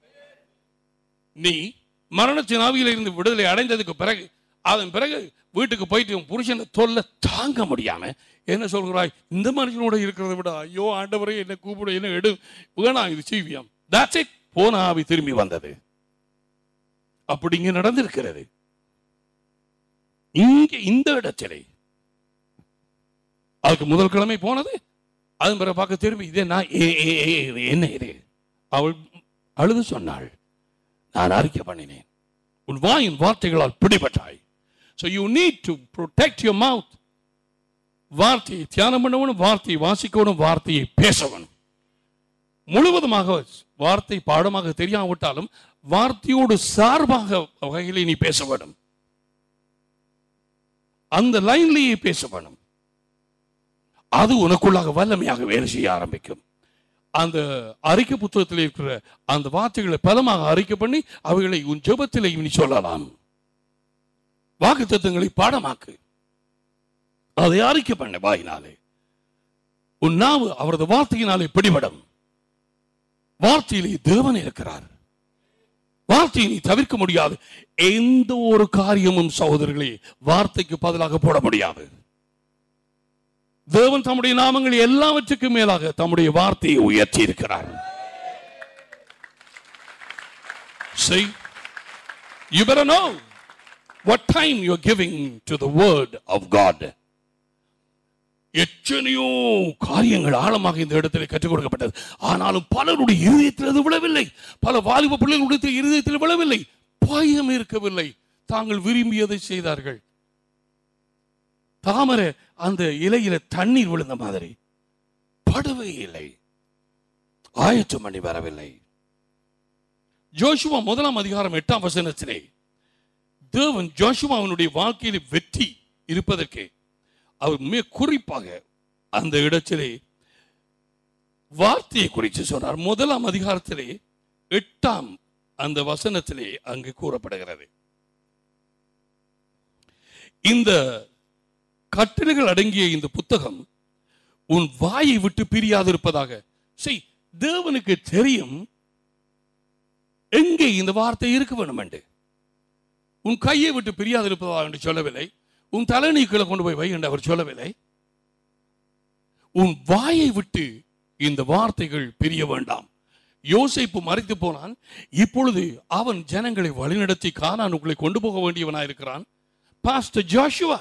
நீ மரணத்தின் ஆவியில இருந்து விடுதலை அடைந்ததுக்கு பிறகு அதன் பிறகு வீட்டுக்கு போயிட்டு உன் புருஷனை தொல்லை தாங்க முடியாம என்ன சொல்கிறாய் இந்த மனுஷனோட இருக்கிறத விட ஐயோ ஆண்டவரே என்ன கூப்பிடு என்ன எடு வேணாம் இது செய்வியாம் that's it போன ஆவி திரும்பி வந்தது அப்படி இங்க நடந்திருக்கிறது இங்க இந்த இடத்திலே அதுக்கு முதல் கிழமை போனது அதன் பிறகு பார்க்க திரும்பி இதே நான் ஏ- ஏ- ஏ- ஏ- என்ன இது அவள் அழுது சொன்னாள் நான் அறிக்கை பண்ணினேன் உன் வாயின் வார்த்தைகளால் பிடிபட்டாய் so you need to protect your mouth வார்த்தையை தியானம் பண்ணவனும் வார்த்தையை வாசிக்கணும் வார்த்தையை பேசவனும் முழுவதுமாக வார்த்தை பாடமாக தெரியாவிட்டாலும் வார்த்தையோடு சார்பாக வகையிலே நீ பேச வேண்டும் அந்த லைன்லேயே பேச வேணும் அது உனக்குள்ளாக வல்லமையாக வேலை செய்ய ஆரம்பிக்கும் அந்த அறிக்கை புத்தகத்தில் இருக்கிற அந்த வார்த்தைகளை பலமாக அறிக்கை பண்ணி அவைகளை உன் ஜெபத்திலே நீ சொல்லலாம் வாக்கு தத்துவங்களை பாடமாக்கு அதை அறிக்கை பண்ண வாயினாலே உன் நாவு அவரது வார்த்தையினாலே பிடிபடும் வார்த்தையிலே தேவன் இருக்கிறார் வார்த்தையை நீ தவிர்க்க முடியாது எந்த ஒரு காரியமும் சகோதரர்களே வார்த்தைக்கு பதிலாக போட முடியாது தேவன் தம்முடைய நாமங்கள் எல்லாவற்றுக்கும் மேலாக தம்முடைய வார்த்தையை உயர்த்தி இருக்கிறார் See, you better know what time you're giving to the word of God. எத்தனையோ காரியங்கள் ஆழமாக இந்த இடத்துல கற்றுக் கொடுக்கப்பட்டது ஆனாலும் பலருடைய இருதயத்தில் அது விழவில்லை பல வாலிப பிள்ளைகளுடைய இருதயத்தில் விழவில்லை பயம் இருக்கவில்லை தாங்கள் விரும்பியதை செய்தார்கள் தாமரை அந்த இலையில தண்ணீர் விழுந்த மாதிரி படவே இல்லை ஆயத்தம் பண்ணி வரவில்லை ஜோஷுவா முதலாம் அதிகாரம் எட்டாம் வசனத்திலே தேவன் ஜோஷுவாவினுடைய வாழ்க்கையில் வெற்றி இருப்பதற்கு அவர் மிக குறிப்பாக அந்த இடத்திலே வார்த்தையை குறித்து சொன்னார் முதலாம் அதிகாரத்திலே எட்டாம் அந்த வசனத்திலே அங்கு கூறப்படுகிறது இந்த கட்டளைகள் அடங்கிய இந்த புத்தகம் உன் வாயை விட்டு பிரியாதிருப்பதாக செய் தேவனுக்கு தெரியும் எங்கே இந்த வார்த்தை இருக்க வேண்டும் என்று உன் கையை விட்டு பிரியாதிருப்பதாக என்று சொல்லவில்லை உன் தலைநீ கீழே கொண்டு போய் வை என்று அவர் சொல்லவில்லை உன் வாயை விட்டு இந்த வார்த்தைகள் பிரிய வேண்டாம் யோசேப்பு மறைத்து போனான் இப்பொழுது அவன் ஜனங்களை வழிநடத்தி கானானுக்குள்ளே கொண்டு போக வேண்டியவனாயிருக்கிறான் pastor Joshua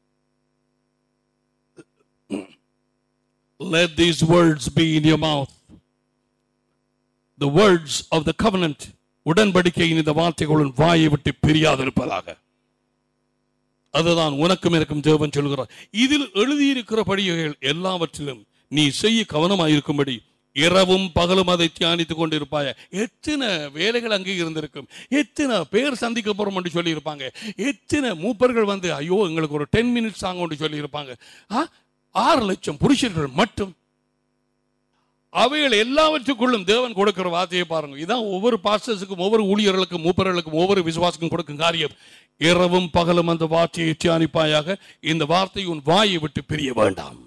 Let these words be in your mouth. The words of the covenant. உடன்படிக்கையின் இந்த வார்த்தைகளுடன் வாயை விட்டு பிரியாதிருப்பதாக அதுதான் உனக்கும் எனக்கும் தேவன் சொல்கிறார் இதில் எழுதியிருக்கிறபடிகள் எல்லாவற்றிலும் நீ செய்ய கவனமாயிருக்கும்படி இரவும் பகலும் அதை தியானித்துக் கொண்டிருப்பாய எத்தனை வேலைகள் அங்கே இருந்திருக்கும் எத்தனை பேர் சந்திக்க போறோம் என்று சொல்லியிருப்பாங்க எத்தனை மூப்பர்கள் வந்து ஐயோ எங்களுக்கு ஒரு டென் மினிட்ஸ் ஆகும் என்று சொல்லியிருப்பாங்க ஆ, ஆறு லட்சம் புருஷர்கள் மட்டும் அவைகள் எல்லாவற்றுக்குள்ளும் தேவன் கொடுக்கிற வார்த்தையை பாருங்க இதான் ஒவ்வொரு பாஸ்டர்ஸுக்கும் ஒவ்வொரு ஊழியர்களுக்கும் மூப்பர்களுக்கும் ஒவ்வொரு விசுவாசுக்கும் கொடுக்கும் காரியம் இரவும் பகலும் அந்த வார்த்தையை தியானிப்பாயாக இந்த வார்த்தை உன் வாயை விட்டு பிரிய வேண்டாம்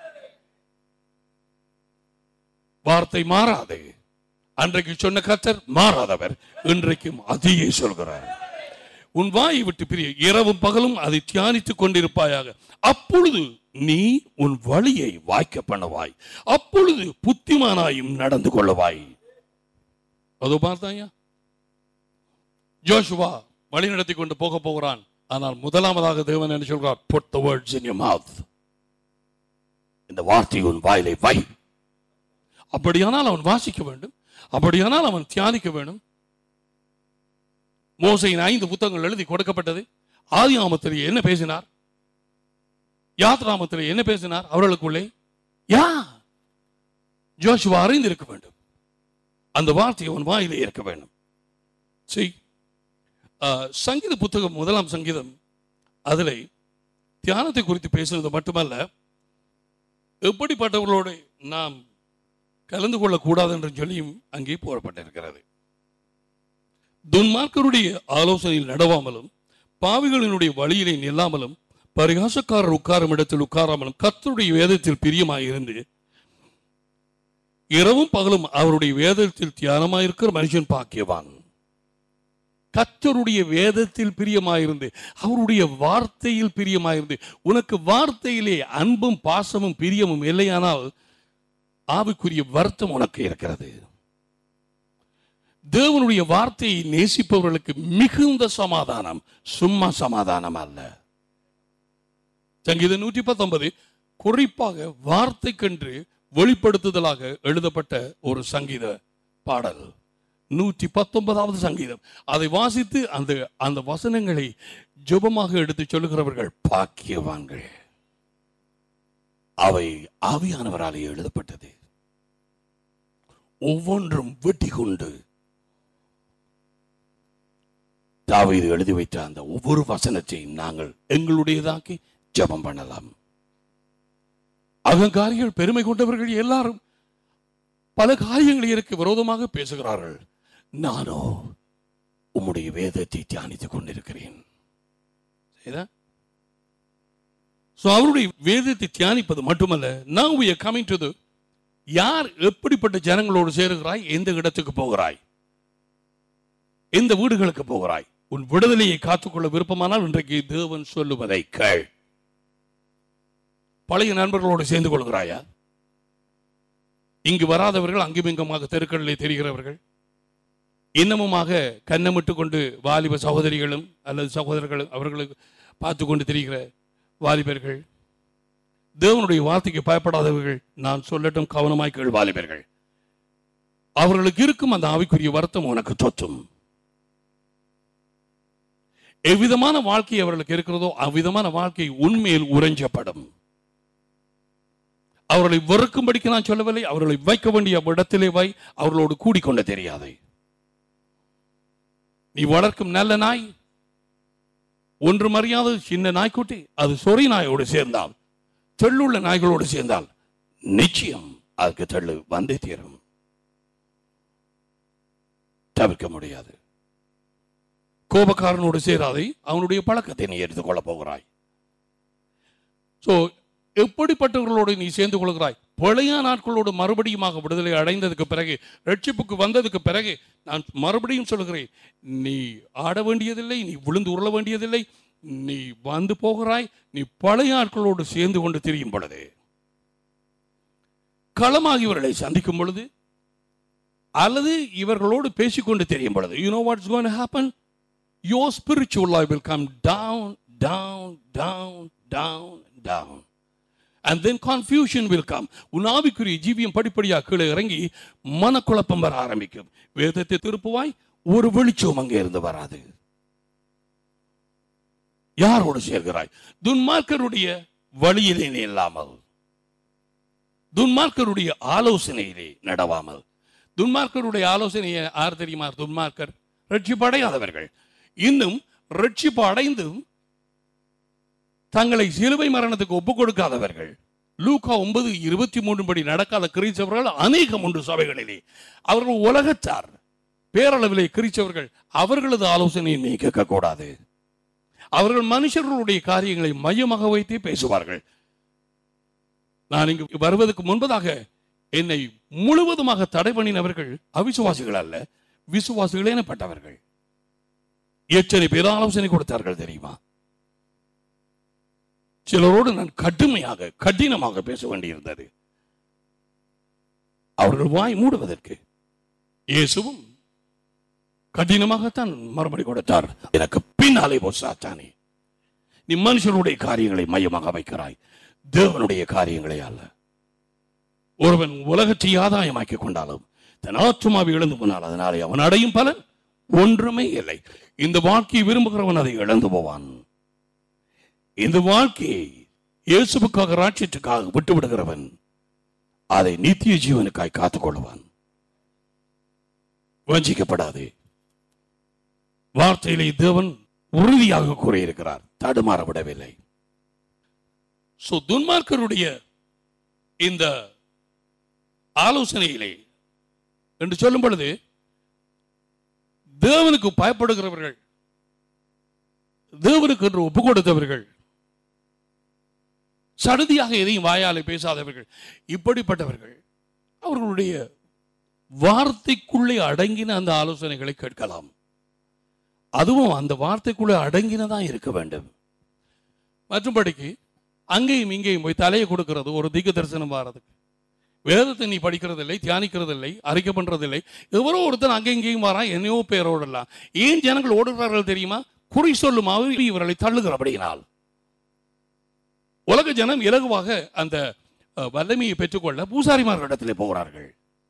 வார்த்தை மாறாது அன்றைக்கு சொன்ன கத்தர் மாறாதவர் இன்றைக்கும் அதையே சொல்கிறார் உன் வாயை விட்டு பிரிய இரவும் பகலும் அதை தியானித்துக் கொண்டிருப்பாயாக அப்பொழுது நீ உன் வழியை வாய்க்க பண்ணுவாய் அப்பொழுது புத்திமானாயும் நடந்து கொள்ளுவாய் அதோ பார்த்தாயா ஜோஷுவா வழி நடத்தி கொண்டு போக போகிறான் ஆனால் முதலாவதாக தேவன் என்ன சொல்றார் put the words in your mouth இந்த வார்த்தை உன் வாயிலை வை அப்படியானால் அவன் வாசிக்க வேண்டும் அப்படியானால் அவன் தியானிக்க வேண்டும் மோசையின் ஐந்து புத்தகங்கள் எழுதி கொடுக்கப்பட்டது ஆதி ஆமத்தில் என்ன பேசினார் யாத்ராமத்தில் என்ன பேசினார் அவர்களுக்குள்ளே யா ஜோஷுவா அறிந்திருக்க வேண்டும் அந்த வார்த்தை அவன் வாயிலே இருக்க வேண்டும் செய் சங்கீத புத்தகம் முதலாம் சங்கீதம் அதில் தியானத்தை குறித்து பேசுவது மட்டுமல்ல எப்படிப்பட்டவர்களோடு நாம் கலந்து கொள்ளக்கூடாது என்று சொல்லியும் அங்கே போடப்பட்டிருக்கிறது துன்மார்க்கருடைய ஆலோசனையில் நடவாமலும் பாவிகளினுடைய வழியிலே நில்லாமலும் பரிகாசக்காரர் உட்காரும் இடத்தில் உட்காராமலும் கர்த்தருடைய வேதத்தில் பிரியமாயிருந்து இரவும் பகலும் அவருடைய வேதத்தில் தியானமாயிருக்கிற மனுஷன் பாக்கியவான் கர்த்தருடைய வேதத்தில் பிரியமாயிருந்து அவருடைய வார்த்தையில் பிரியமாயிருந்து உனக்கு வார்த்தையிலே அன்பும் பாசமும் பிரியமும் இல்லையானால் ஆவிக்குரிய வருத்தம் உனக்கு இருக்கிறது தேவனுடைய வார்த்தையை நேசிப்பவர்களுக்கு மிகுந்த சமாதானம் சும்மா சமாதானம் அல்ல சங்கீதம் நூற்றி பத்தொன்பது குறிப்பாக வார்த்தைக்கென்று வெளிப்படுத்துதலாக எழுதப்பட்ட ஒரு சங்கீத பாடல் நூற்றி பத்தொன்பதாவது சங்கீதம் அதை வாசித்து அந்த அந்த வசனங்களை ஜெபமாக எடுத்து சொல்லுகிறவர்கள் பாக்கியவான்கள் அவை ஆவியானவராலே எழுதப்பட்டது ஒவ்வொன்றும் வெட்டி கொண்டு தாவீது எழுதி வைத்த அந்த ஒவ்வொரு வசனத்தையும் நாங்கள் எங்களுடையதாக்கி ஜெபம் பண்ணலாம் அகங்காரிகள் பெருமை கொண்டவர்கள் எல்லாரும் பல காரியங்களுக்கு விரோதமாக பேசுகிறார்கள் நானோ உம்முடைய வேதத்தை தியானித்துக் கொண்டிருக்கிறேன் சரிதா? So, அவருடைய வேதத்தை தியானிப்பது மட்டுமல்ல now we are coming to the யார் எப்படிப்பட்ட ஜனங்களோடு சேருகிறாய் எந்த இடத்துக்கு போகிறாய் எந்த வீடுகளுக்கு போகிறாய் உன் விடுதலையை காத்துக்கொள்ள விருப்பமானால் இன்றைக்கு தேவன் சொல்லுவதை கேள் பழைய நண்பர்களோடு சேர்ந்து கொள்கிறாயா இங்கு வராதவர்கள் அங்குமிங்குமாக தெருக்களிலே தெரிகிறவர்கள் இன்னமுமாக கண்ணமிட்டு கொண்டு வாலிப சகோதரிகளும் அல்லது சகோதரர்களும் அவர்களுக்கு பார்த்து கொண்டு தெரிகிற வாலிபர்கள் தேவனுடைய வார்த்தைக்கு பயப்படாதவர்கள் நான் சொல்லட்டும் கவனமாய் கேள் வாலிபர்கள் அவர்களுக்கு இருக்கும் அந்த ஆவிக்குரிய வருத்தம் உனக்கு தொற்றும் எவ்விதமான வாழ்க்கை அவர்களுக்கு இருக்கிறதோ அவ்விதமான வாழ்க்கை உண்மையில் உறைஞ்சப்படும் அவர்களை வெறுக்கும்படிக்கு நான் சொல்லவில்லை அவர்களை வைக்க வேண்டிய இடத்திலே வை அவர்களோடு கூடிக்கொண்டு தெரியாதே நீ வளர்க்கும் நல்ல நாய் ஒன்றும் அறியாத சின்ன நாய்க்குட்டி அது சொறி நாயோடு சேர்ந்தால் தெள்ளுள்ள நாய்களோடு சேர்ந்தால் நிச்சயம் அதுக்கு தெள்ளு வந்தே தீரும் தவிர்க்க முடியாது கோபக்காரனோடு சேராதை அவனுடைய பழக்கத்தை நீ எடுத்துக்கொள்ளப் போகிறாய் சோ எப்படிப்பட்டவர்களோடு நீ சேர்ந்து கொள்கிறாய் பழைய நாட்களோடு மறுபடியுமாக விடுதலை அடைந்ததுக்கு பிறகு ரட்சிப்புக்கு வந்ததுக்கு பிறகு நான் மறுபடியும் சொல்கிறேன் நீ ஆட வேண்டியதில்லை நீ விழுந்து உருள வேண்டியதில்லை நீ வந்து போகிறாய் நீ பழைய ஆட்களோடு சேர்ந்து கொண்டு திரியும் பொழுது களமாக இவர்களை சந்திக்கும் பொழுது அல்லது இவர்களோடு பேசிக்கொண்டு தெரியும் பொழுது you know what's going happen your spiritual life will come down down down down down and then confusion will come உன் ஆவிக்குரிய ஜீவியம் படிப்படியாக கீழே இறங்கி மனக்குழப்பம் வர ஆரம்பிக்கும் வேதத்தை திருப்புவாய் ஒரு வெளிச்சம் அங்கே இருந்து வராது யாரோடு சேர்கிறாய் துன்மார்க்கருடைய வழியிலே நீ இல்லாமல் துன்மார்க்கருடைய ஆலோசனையிலே நடவாமல் துன்மார்க்கருடைய ஆலோசனையை யார் தெரியுமா துன்மார்க்கர் ரட்சிப்பு அடையாதவர்கள் இன்னும் ரட்சிப்பு அடைந்தும் தங்களை சிலுவை மரணத்துக்கு ஒப்புக் கொடுக்காதவர்கள் லூக்கா ஒன்பது இருபத்தி மூன்று படி நடக்காத கிறிஸ்தவர்கள் அநேகம் உண்டு சபைகளிலே அவர்கள் உலகத்தார் பேரளவிலே கிறிஸ்தவர்கள் அவர்களது ஆலோசனையை நீ கேட்கக்கூடாது அவர்கள் மனுஷர்களுடைய காரியங்களை மையமாக வைத்தே பேசுவார்கள் நான் இங்கு வருவதற்கு முன்பதாக என்னை முழுவதுமாக தடை பண்ணினவர்கள் அவிசுவாசிகள் அல்ல விசுவாசிகள் எனப்பட்டவர்கள் எத்தனை பேர் ஆலோசனை கொடுத்தார்கள் தெரியுமா சிலரோடு நான் கடுமையாக கடினமாக பேச வேண்டியிருந்தது அவர்கள் வாய் மூடுவதற்கு இயேசுவும் கடினமாகத்தான் மறுபடி கொடுத்தார் எனக்கு பின்னாலே போ சாத்தானே நீ மனுஷனுடைய காரியங்களை மையமாக வைக்கிறாய் தேவனுடைய காரியங்களை அல்ல ஒருவன் உலகத்தை ஆதாயமாக்கி கொண்டாலும் தன் ஆத்மாவை இழந்து போனால் அதனாலே அவன் அடையும் பலன் ஒன்றுமே இல்லை இந்த வாழ்க்கையை விரும்புகிறவன் அதை இழந்து போவான் இந்த வாழ்க்கையை இயேசுவுக்காக ராட்சியத்துக்காக விட்டு விடுகிறவன் அதை நித்திய ஜீவனுக்காய் காத்துக் கொள்வான் வஞ்சிக்கப்படாதே வார்த்தையிலே தேவன் உறுதியாக கூறியிருக்கிறார் தடுமாற விடவில்லை சோ துன்மார்க்கருடைய இந்த ஆலோசனையிலே என்று சொல்லும் பொழுது தேவனுக்கு பயப்படுகிறவர்கள் தேவனுக்கு என்று ஒப்பு கொடுத்தவர்கள் சடுதியாக எதையும் வாயாலே பேசாதவர்கள் இப்படிப்பட்டவர்கள் அவர்களுடைய வார்த்தைக்குள்ளே அடங்கின அந்த ஆலோசனைகளை கேட்கலாம் அதுவும் அந்த வார்த்தைக்குள்ளே அடங்கினதா இருக்க வேண்டும் மற்றும்படிக்கு அங்கேயும் இங்கேயும் போய் தலையை கொடுக்கிறது ஒரு திக்கு தரிசனம் வாரதுக்கு வேதத்தை நீ படிக்கிறதில்லை தியானிக்கிறதில்லை அறிக்கை பண்றதில்லை எவரோ ஒருத்தன் அங்கே இங்கேயும் வரான் என்னையோ பேரோடலாம் ஏன் ஜனங்கள் ஓடுகிறார்கள் தெரியுமா குறி சொல்லும் அவர் இவர்களை தள்ளுகிறபடியினால் உலக ஜனம் இலகுவாக அந்த அஹ், வல்லமையை பெற்றுக்கொள்ள பூசாரிமார்களிடத்திலே போகிறார்கள்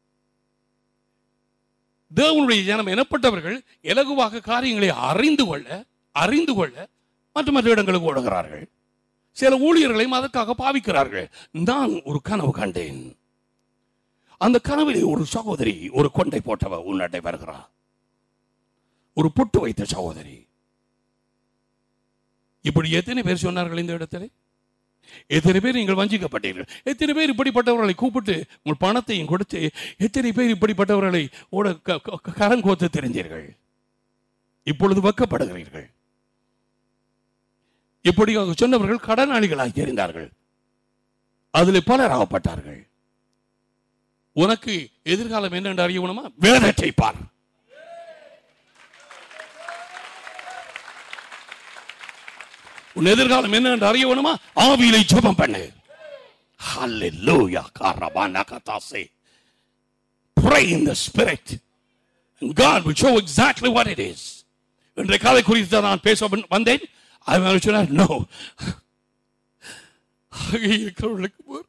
தேவனுடைய ஜனம் எனப்பட்டவர்கள் இலகுவாக காரியங்களை அறிந்து கொள்ள அறிந்து கொள்ள மற்ற மற்ற இடங்களுக்கு ஓடுகிறார்கள் சில ஊழியர்களையும் அதற்காக பாவிக்கிறார்கள் நான் ஒரு கனவு கண்டேன் அந்த கனவிலே ஒரு சகோதரி ஒரு கொண்டை போட்டவ உன்னட்டை வருகிறார் ஒரு பொட்டு வைத்த சகோதரி இப்படி எத்தனை பேர் சொன்னார்கள் இந்த இடத்துல எத்தனை பேர் நீங்கள் வஞ்சிக்கப்பட்டீர்கள் எத்தனை பேர் இப்படிப்பட்டவர்களை கூப்பிட்டு உங்கள் பணத்தையும் கொடுத்து எத்தனை பேர் இப்படிப்பட்டவர்களை ஓட க- க- கரம் கோத்து தெரிஞ்சீர்கள் இப்பொழுது வெக்கப்படுகிறீர்கள் இப்படியாக சொன்னவர்கள் கடனாளிகளாக தெரிந்தார்கள் அதில் பலர் ஆகப்பட்டார்கள் உனக்கு எதிர்காலம் என்னென்று அறியணுமா வேதத்தை பார் உன் எதிர்காலம் என்ன என்று அறிய வேணுமா ஆவியிலை ஜெபம் பண்ணு Hallelujah. Karabanakatase. Pray in the spirit. And God will show exactly what it is. இன்றைய காலை குறித்து தான் நான் பேச வந்~ வந்தேன் அவன் சொன்னார் நோ அங்கே இருக்கிறவர்களுக்கு போர்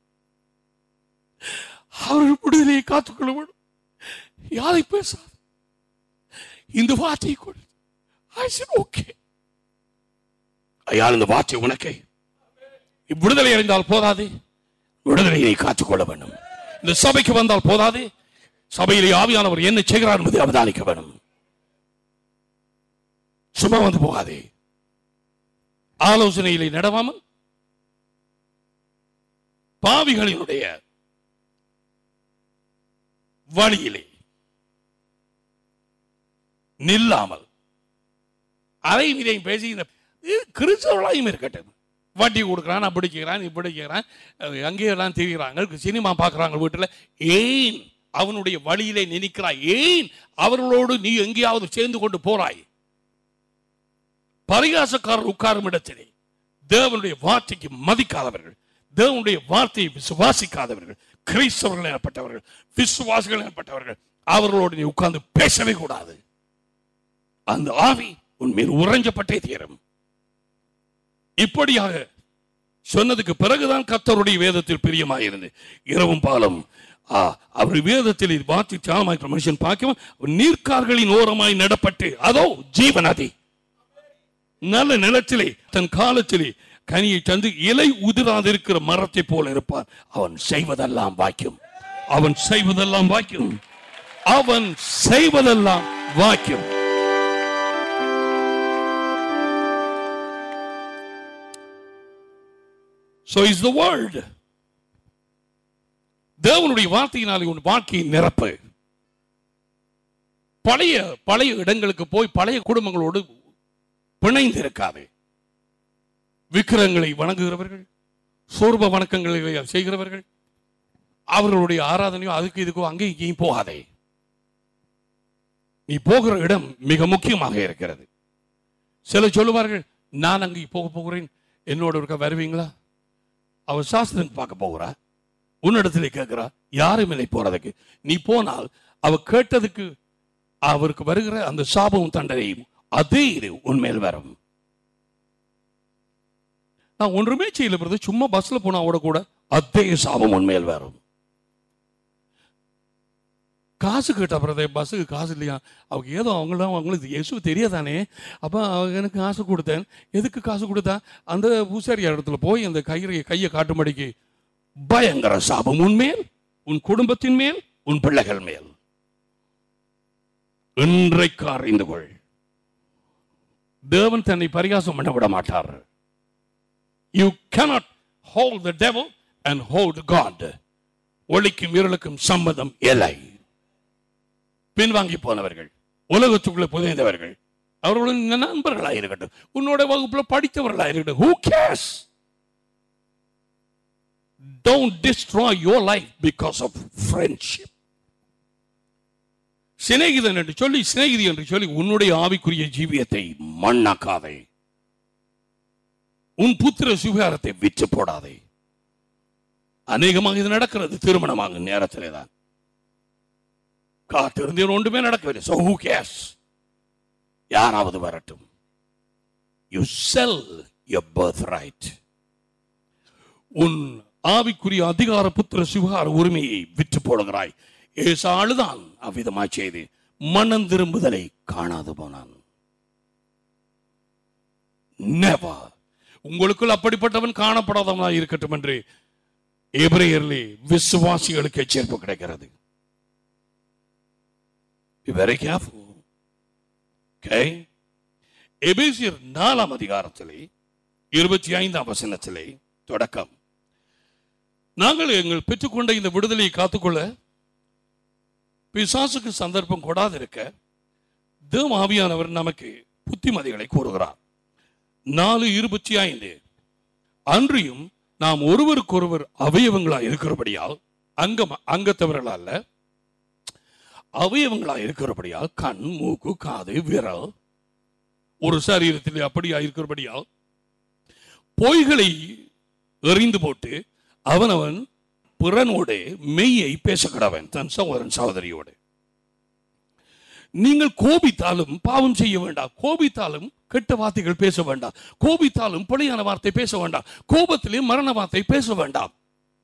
அவர்கள் விடுதலையை காத்துக்கொள்ள வேண்டும் யாரை பேசாது இந்த வார்த்தையை கொடு I said, okay. ஐயா இந்த வார்த்தை உனக்கு விடுதலை அடைந்தால் போதாது விடுதலையை காத்துக்கொள்ள வேண்டும் இந்த சபைக்கு வந்தால் போதாது சபையிலே ஆவியானவர் என்ன செய்கிறார் என்பதை அவதானிக்க வேண்டும் சும்மா வந்து போகாதே ஆலோசனையிலே நடவாமல் பாவிகளினுடைய வழியிலே நில்லாமல் அதையும் இதையும் பேசி இந்த இது கிறிஸ்தவர்களாயும் இருக்கட்டும் வட்டி கொடுக்குறான் அப்படி செய்கிறான் இப்படி செய்கிறான் அஹ் அங்கேயெல்லாம் திரிகிறாங்க சினிமா பார்க்குறாங்க வீட்டில் ஏன் அவனுடைய வழியிலே நினைக்கிறாய் ஏன் அவர்களோடு நீ எங்கேயாவது சேர்ந்து கொண்டு போறாய் பரிகாசக்காரர் உட்காரும் இடத்திலே தேவனுடைய வார்த்தைக்கு மதிக்காதவர்கள் தேவனுடைய வார்த்தையை விசுவாசிக்காதவர்கள் கிறிஸ்தவர்கள் எனப்பட்டவர்கள் விசுவாசிகள் எனப்பட்டவர்கள் அவர்களோடு நீ உட்கார்ந்து பேசவே கூடாது அந்த ஆவி உன்மேல் உறைஞ்சப்பட்டே தீரும் இப்படியாக சொன்னதுக்கு பிறகுதான் கர்த்தருடைய வேதத்தில் பிரியமாயிருந்து இரவும் பாலம் ஆ, அவர் வேதத்தில் இது வார்த்தை சாலமாய் மனுஷன் பார்க்கவும் நீர்க்கார்களின் ஓரமாய் நடப்பட்டு அதோ ஜீவநதி நல்ல நிலத்திலே தன் காலத்திலே கனியை தந்து இலை உதிராதிருக்கிற மரத்தை போல இருப்பான் அவன் செய்வதெல்லாம் வாக்கியம் அவன் செய்வதெல்லாம் வாக்கியம் அவன் செய்வதெல்லாம் வாக்கியம் So is the word. தேவனுடைய வார்த்தையினாலே உன் வாழ்க்கையை நிரப்பு பழைய பழைய இடங்களுக்கு போய் பழைய குடும்பங்களோடு பிணைந்து இருக்காது விக்கிரங்களை வணங்குகிறவர்கள் சோர்வ வணக்கங்களை செய்கிறவர்கள் அவர்களுடைய ஆராதனையோ அதுக்கு இதுக்கோ அங்கே இங்கேயும் போகாதே நீ போகிற இடம் மிக முக்கியமாக இருக்கிறது சில சொல்லுவார்கள் நான் அங்கே போக போகிறேன் என்னோட இருக்க வருவீங்களா அவர் சாஸ்திரம் பார்க்க போகிறா உன்னிடத்துல கேட்கிறா யாரும் இல்லை போறதுக்கு நீ போனால் அவ கேட்டதுக்கு அவருக்கு வருகிற அந்த சாபமும் தண்டனையும் அதே இது உன்மேல் வரும் நான் ஒன்றுமே செய்யல பிரதர் சும்மா பஸ்ல போனா கூட கூட அதே சாபம் உன்மேல் வரும் காசு கேட்டா பிரதர் பஸ்ஸுக்கு காசு இல்லையா அவங்க ஏதோ அவங்களும் அவங்களுக்கு இயேசு தெரியாதானே அப்போ அவங்க எனக்கு காசு கொடுத்தேன் எதுக்கு காசு கொடுத்தா அந்த பூசாரி இடத்துல போய் அந்த கையை கையை காட்டும்படிக்கு பயங்கர சாபம் உன்மேல் உன் குடும்பத்தின் மேல் உன் பிள்ளைகள் மேல் இன்றைக்கு அறிந்து கொள் தேவன் தன்னை பரிகாசம் பண்ண விட மாட்டார் you cannot hold the devil and hold God ஒளிக்கும் இருளுக்கும் சம்மதம் இல்லை பின்வாங்கி போனவர்கள் உலகத்துக்குள்ள புதைந்தவர்கள் அவர்களுடன் நண்பர்களாக இருக்கட்டும் உன்னோட வகுப்புல படித்தவர்களாக இருக்கட்டும் who cares don't destroy your life because of friendship சிநேகிதன் என்று சொல்லி சிநேகிதி என்று சொல்லி உன்னுடைய ஆவிக்குரிய ஜீவியத்தை மண்ணாக்காதே உன் புத்திர சுகாரத்தை விற்று போடாதே அநேகமாக இது நடக்கிறது திருமணமாகும் நேரத்திலே தான் காத்திருந்து ஒன்றுமே நடக்கவில்லை so who cares யாராவது வரட்டும் யூ செல் your birthright உன் ஆவிக்குரிய அதிகார புத்திர சுகார உரிமையை விற்று போடுகிறாய் ஏசாளுதான் அவ்விதமாய் செய்து மனம் திரும்புதலை காணாது போனான் Never. உங்களுக்குள் அப்படிப்பட்டவன் காணப்படாதவனாய் இருக்கட்டும் என்று எபிரேயர்லே விசுவாசிகளுக்கு எச்சரிப்பு கிடைக்கிறது Be very careful. Okay? எபேசியர் நாலாம் அதிகாரத்திலே இருபத்தி ஐந்தாம் வசனத்திலே தொடக்கம் நாங்கள் எங்கள் பெற்றுக்கொண்ட இந்த விடுதலையை காத்துக்கொள்ள பிசாசுக்கு சந்தர்ப்பம் கொடாதிருக்க தேவ ஆவியானவர் நமக்கு புத்திமதிகளை கூறுகிறார் நாலு இருபத்தி ஐந்து அன்றியும் நாம் ஒருவருக்கொருவர் அவயவங்களாய் இருக்கிறபடியால் அங்கம் அங்கத்தவர்கள் அல்ல அவயவங்களாய் இருக்கிறபடியால் கண் மூக்கு காது விரல் ஒரு சரீரத்தில் அப்படியா இருக்கிறபடியால் பொய்களை எறிந்து போட்டு அவனவன் பிறனோடு மெய்யை பேசக்கடவன் தன் சகோதரன் சகோதரியோடு நீங்கள் கோபித்தாலும் பாவம் செய்ய வேண்டாம் கோபித்தாலும் கெட்ட வார்த்தைகள் பேச வேண்டாம் கோபித்தாலும் பொழியான வார்த்தை பேச வேண்டாம் கோபத்திலே மரண வார்த்தை பேச வேண்டாம்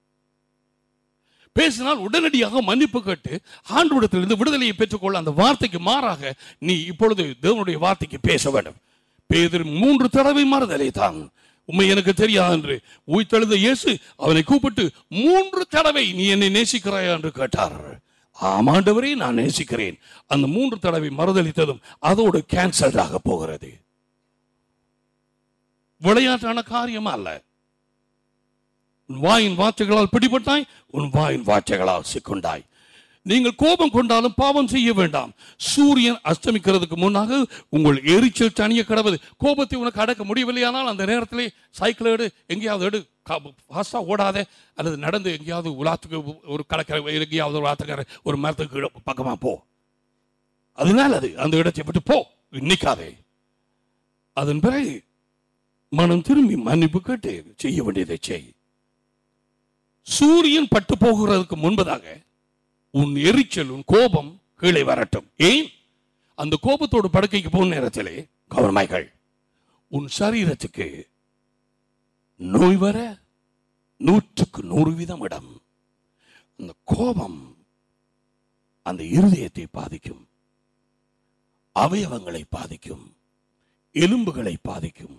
பேசினால் உடனடியாக மன்னிப்பு கேட்டு ஆண்டோடத்திலிருந்து விடுதலையை பெற்றுக்கொள்ள அந்த வார்த்தைக்கு மாறாக நீ இப்பொழுது தேவனுடைய வார்த்தைக்கு பேச வேண்டும் பேதர் மூன்று தடவை மாறுதலை தான் உண்மை எனக்கு தெரியாது என்று உயிர்த்தெழுந்த இயேசு அவனை கூப்பிட்டு மூன்று தடவை நீ என்னை நேசிக்கிறாயா என்று கேட்டார் ஆமாண்டவரே நான் நேசிக்கிறேன் அந்த மூன்று தடவை மறுதளித்ததும் அதோடு கேன்சல் ஆக போகிறது விளையாட்டான காரியம் அல்ல உன் வாயின் வார்த்தைகளால் பிடிபட்டாய் உன் வாயின் வார்த்தைகளால் சிக்கொண்டாய் நீங்கள் கோபம் கொண்டாலும் பாவம் செய்ய வேண்டாம் சூரியன் அஸ்தமிக்கிறதுக்கு முன்னாக உங்கள் எரிச்சல் தனிய கடவுது கோபத்தை உனக்கு அடக்க முடியவில்லையானால் அந்த நேரத்திலே சைக்கிள் எடு எங்கேயாவது எடு ஃபாஸ்டா ஓடாத அல்லது நடந்து எங்கேயாவது உலாத்துக்கு ஒரு கடற்கரை எங்கேயாவது ஒரு ஆத்துக்கரை ஒரு மரத்துக்கு கீழே பக்கமா போ அதனால அது அந்த இடத்தை விட்டு போ நிக்காதே அதன் பிறகு மனம் திரும்பி மன்னிப்பு கேட்டு செய்ய வேண்டியதை செய் சூரியன் பட்டு போகிறதுக்கு முன்பதாக உன் எரிச்சல் உன் கோபம் கீழே வரட்டும் ஏன் அந்த கோபத்தோடு படுக்கைக்கு போன நேரத்திலே கவனமாய்கள் உன் சரீரத்துக்கு நோய் வர நூற்றுக்கு நூறு வீதம் இடம் அந்த கோபம் அந்த இருதயத்தை பாதிக்கும் அவயவங்களை பாதிக்கும் எலும்புகளை பாதிக்கும்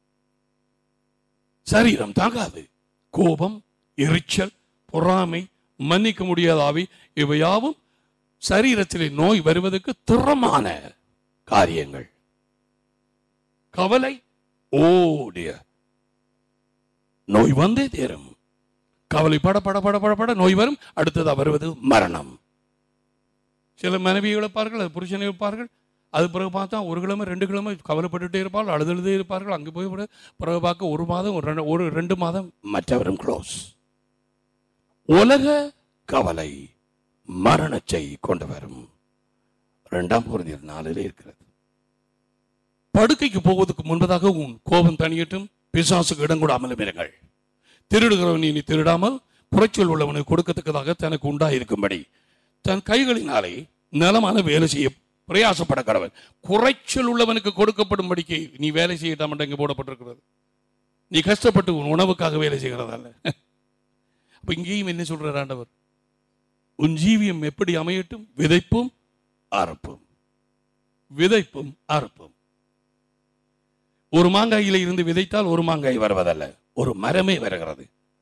சரீரம் தாங்காது கோபம் எரிச்சல் பொறாமை மன்னிக்க முடியாத ஆவி இவையாவும் சரீரத்திலே நோய் வருவதற்கு திறமான காரியங்கள் கவலை ஓடிய நோய் வந்தே தேரும் கவலை பட பட பட பட பட நோய் வரும் அடுத்ததா வருவது மரணம் சில மனைவி இழப்பார்கள் அது புருஷனை இழப்பார்கள் அது பிறகு பார்த்தா ஒரு கிழமை ரெண்டு கிழமை கவலைப்பட்டுட்டே இருப்பார்கள் அழுதழுதே இருப்பார்கள் அங்கே போய் விட பிறகு பார்க்க ஒரு மாதம் ஒரு ரெண்டு- ஒரு ரெண்டு மாதம் மற்றவரும் க்ளோஸ் உலக கவலை மரணத்தை கொண்டு வரும் இரண்டாம் குருந்தியர் நாளில் இருக்கிறது படுக்கைக்கு போவதற்கு முன்பதாக உன் கோபம் தணியட்டும் பிசாசுக்கு இடம் கொடாமலும் இருங்கள் திருடுகிறவன் இனி திருடாமல் புறச்சொல் உள்ளவனுக்கு கொடுக்கத்தக்கதாக தனக்கு உண்டாயிருக்கும்படி தன் கைகளினாலே நலமான வேலை செய்ய பிரயாசப்பட கடவன் குறைச்சல் உள்ளவனுக்கு கொடுக்கப்படும்படிக்கு நீ வேலை செய்யட்டாம் என்று இங்கே போடப்பட்டிருக்கிறது நீ கஷ்டப்பட்டு உன் உணவுக்காக வேலை செய்கிறதல்ல அப்ப இங்கேயும் என்ன சொல்றார் ஆண்டவர் உன் ஜீவியம் எப்படி அமையட்டும் விதைப்பும் அறுப்பும் விதைப்பும் அறுப்பும் ஒரு மாங்காயில இருந்து விதைத்தால் ஒரு மாங்காய் வருவதல்ல ஒரு மரமே வருகிறது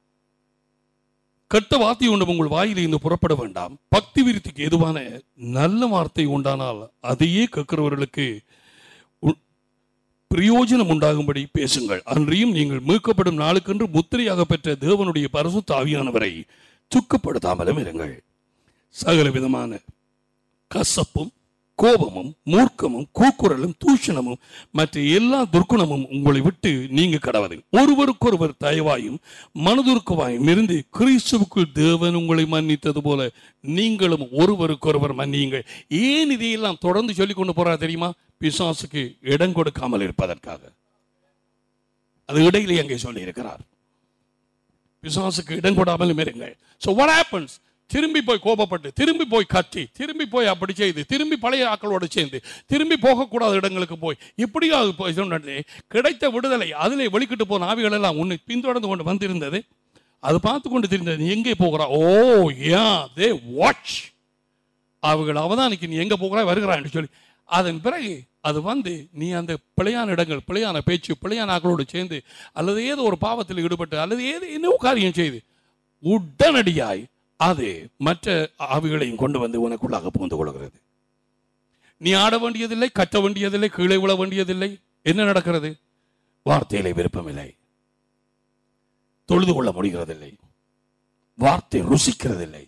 கெட்ட வார்த்தை ஒன்று உங்கள் வாயில இருந்து புறப்பட வேண்டாம் பக்தி விருத்திக்கு எதுவான நல்ல வார்த்தை உண்டானால் அதையே கேட்கிறவர்களுக்கு உ- பிரயோஜனம் உண்டாகும்படி பேசுங்கள் அன்றியும் நீங்கள் மீட்கப்படும் நாளுக்கென்று முத்திரையாக பெற்ற தேவனுடைய பரிசுத்த ஆவியானவரை துக்கப்படுத்தாமலும் இருங்கள் சகல விதமான கசப்பும் கோபமும் மூர்க்கமும் கூக்குரலும் தூஷணமும் மற்ற எல்லா துர்க்குணமும் உங்களை விட்டு நீங்க கடவது ஒருவருக்கொருவர் தயவாயும் மனதுருக்கவாயும் இருந்து கிறிஸ்துவுக்குள் தேவன் உங்களை மன்னித்தது போல நீங்களும் ஒருவருக்கொருவர் மன்னியுங்கள் ஏன் இதையெல்லாம் தொடர்ந்து சொல்லிக் கொண்டு போறா தெரியுமா பிசாசுக்கு இடம் கொடுக்காமல் இருப்பதற்காக அது இடையிலே அங்கே சொல்லி இருக்கிறார் பிசாசுக்கு இடம் கொடாமலும் இருங்கள் so what happens திரும்பி போய் கோபப்பட்டு திரும்பி போய் கத்தி திரும்பி போய் அப்படி செய்து திரும்பி பழைய ஆக்களோடு சேர்ந்து திரும்பி போகக்கூடாத இடங்களுக்கு போய் இப்படியாவது போய் சொன்னே கிடைத்த விடுதலை அதிலே வெளிக்கிட்டு போன ஆவிகள் எல்லாம் உன்னை பின்தொடர்ந்து கொண்டு வந்திருந்தது அது பார்த்து கொண்டு தெரிந்தது நீ எங்கே போகிறா ஓ யா தே வாட்ச் அவர்கள் அவதானிக்கு நீ எங்க போகிறாய் வருகிறாய் சொல்லி அதன் பிறகு அது வந்து நீ அந்த பிழையான இடங்கள் பிழையான பேச்சு பிழையான ஆக்களோடு சேர்ந்து அல்லது ஏதோ ஒரு பாவத்தில் ஈடுபட்டு அல்லது ஏதோ என்னவோ காரியம் செய்து உடனடியாய் அது மற்ற ஆவிகளையும் கொண்டு வந்து உனக்குள்ளாக புகுந்து கொள்கிறது நீ ஆட வேண்டியதில்லை கட்ட வேண்டியதில்லை கீழே விழ வேண்டியதில்லை என்ன நடக்கிறது வார்த்தையிலே விருப்பமில்லை தொழுது கொள்ள முடிகிறதில்லை வார்த்தை ருசிக்கிறதில்லை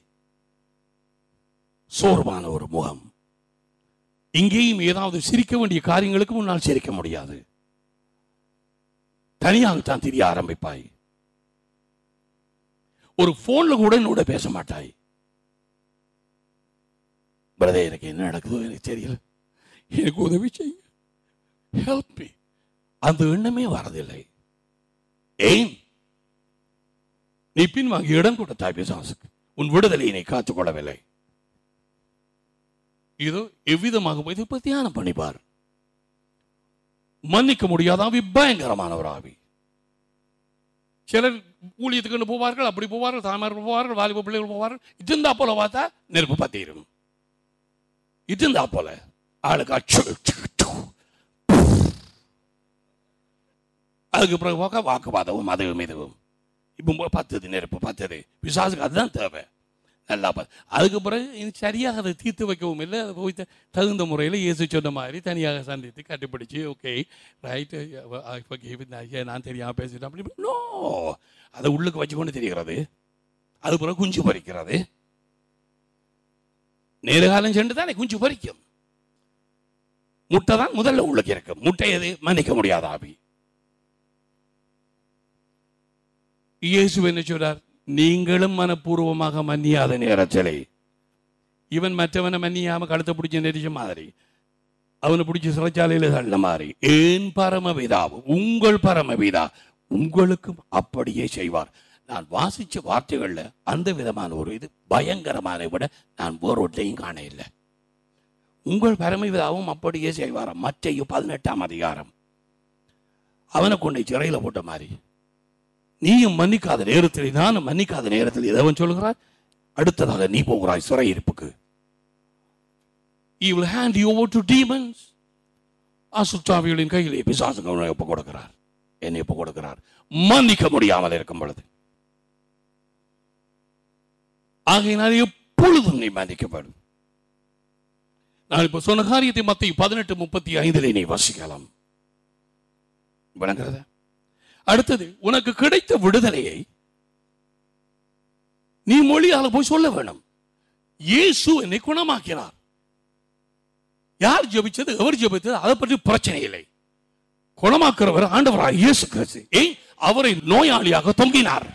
சோர்வான ஒரு முகம் இங்கேயும் ஏதாவது சிரிக்க வேண்டிய காரியங்களுக்கு முன்னால் சிரிக்க முடியாது தனியாகத்தான் தெரிய ஆரம்பிப்பாய் ஒரு போன்ல கூட என்னோட பேச மாட்டாய் பிரதர் எனக்கு என்ன நடக்குதோ எனக்கு தெரியல எனக்கு உதவி செய்யுங்க ஹெல்ப் மீ அந்த எண்ணமே வரதில்லை ஏன் நீ பின்வாங்கி இடம் கொடுத்தாய் பிசாசுக்கு உன் விடுதலையை நீ காத்துக்கொள்ளவில்லை இதோ எவ்விதமாக போய் இதை பத்தி தியானம் பண்ணிப்பார் மன்னிக்க முடியாத ஆவி பயங்கரமான ஒரு ஆவி சிலர் ஊழியத்துக்குன்னு போவார்கள் அப்படி போவார்கள் தாய்மார் போவார்கள் வாலிப பிள்ளைகள் போவார்கள் இருந்தா போல பார்த்தா நெருப்பு பத்திரும் இருந்தா போல ஆளுக்கு அச்சு, அச்சு, அச்சு. அதுக்கு பிறகு பார்க்க வாக்குவாதமும் அதுவும் இதுவும் இப்போ பத்தது நெருப்பு பத்தது பிசாசுக்கு அதுதான் தேவை நல்லா பாரு அதுக்கு பிறகு இது சரியாக அதை தீர்த்து வைக்கவும் இல்லை அதை போய் த- தகுந்த முறையில் இயேசு சொன்ன மாதிரி தனியாக சந்தித்து கண்டுபிடிச்சு ஓகே ரைட்டு நான் தெரியாமல் பேசிட்டேன் அப்படி நோ அதை உள்ளுக்கு வச்சுக்கொண்டு தெரிகிறது அது பிறகு குஞ்சு பறிக்கிறது நேரகாலம் சென்று தானே குஞ்சு பறிக்கும் முட்டை தான் முதல்ல உள்ளுக்கு இருக்கும் முட்டை எது மன்னிக்க முடியாத ஆவி இயேசு என்ன சொல்றார் நீங்களும் மனப்பூர்வமாக மன்னியாத நேரத்திலே இவன் மற்றவனை மன்னியாம கழுத்தை பிடிச்ச நெரிச்ச மாதிரி அவனை பிடிச்சி சிறைச்சாலையில் தள்ள மாதிரி ஏன் பரமபிதாவு உங்கள் பரமபிதா உங்களுக்கும் அப்படியே செய்வார் நான் வாசிச்ச வார்த்தைகள்ல அந்த விதமான ஒரு இது பயங்கரமான விட நான் வேறொட்டையும் காண இல்லை உங்கள் பரமபிதாவும் அப்படியே செய்வாராம் மற்றைய பதினெட்டாம் அதிகாரம் அவனை கொண்டு சிறையில் போட்ட மாதிரி நீயும் மன்னிக்காத நேரத்தில் நானும் மன்னிக்காத நேரத்தில் எதவன் சொல்கிறார் அடுத்ததாக நீ போகிறாய் சிறையிருப்புக்கு He will hand you over to demons. அசுத்தாவிகளின் கையிலே பிசாசுங்க உன்னை ஒப்பு கொடுக்கிறார் என்னை ஒப்பு கொடுக்கிறார் மன்னிக்க முடியாமல் இருக்கும் பொழுது ஆகையினால் எப்பொழுதும் நீ மன்னிக்கப்படும் நான் இப்ப சொன்ன காரியத்தை மத்திய பதினெட்டு முப்பத்தி ஐந்திலே நீ வசிக்கலாம் விளங்குறதா அடுத்தது உனக்கு கிடைத்த விடுதலையை நீ மொழியால போய் சொல்ல வேணும் இயேசு என்னை குணமாக்கினார் யார் ஜெபிச்சது எவர் ஜெபித்தது அதை பற்றி பிரச்சனை இல்லை குணமாக்குறவர் ஆண்டவராக இயேசு கிறிஸ்து ஏய் அவரை நோயாளியாக தொங்கினார்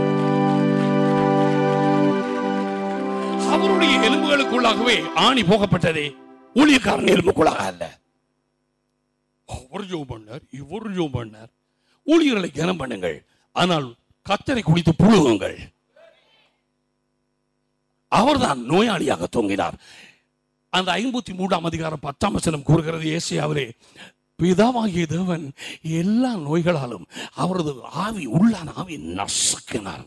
அவருடைய எலும்புகளுக்குள்ளாகவே ஆணி போகப்பட்டதே ஊழியக்காரன் எலும்புக்குள்ளாக அல்ல அவர் ஜோம் பண்ணார் இவர் ஜோம் பண்ணார் ஊழியர்களை கனம் பண்ணுங்கள் ஆனால் கத்தரை குடித்து புழுகுங்கள் அவர்தான் நோயாளியாக தொங்கினார் அந்த ஐம்பத்தி மூன்றாம் அதிகாரம் பத்தாம் வசனம் கூறுகிறது ஏசியாவிலே பிதாவாகிய தேவன் எல்லா நோய்களாலும் அவரது ஆவி உள்ளான ஆவி நசுக்கினார்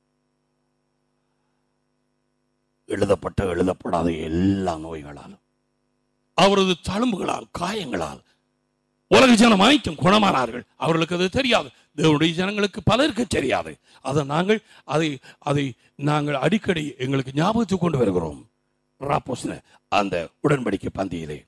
எழுதப்பட்ட எழுதப்படாத எல்லா நோய்களாலும் அவரது தழும்புகளால் காயங்களால் உலக ஜனம் அனைத்தும் குணமானார்கள் அவர்களுக்கு அது தெரியாது தேவனுடைய ஜனங்களுக்கு பலருக்கு தெரியாது அதை நாங்கள் அதை அதை நாங்கள் அடிக்கடி எங்களுக்கு ஞாபகத்துக்கு கொண்டு வருகிறோம் ராப்போஸ்ன அந்த உடன்படிக்கை பந்தியிலே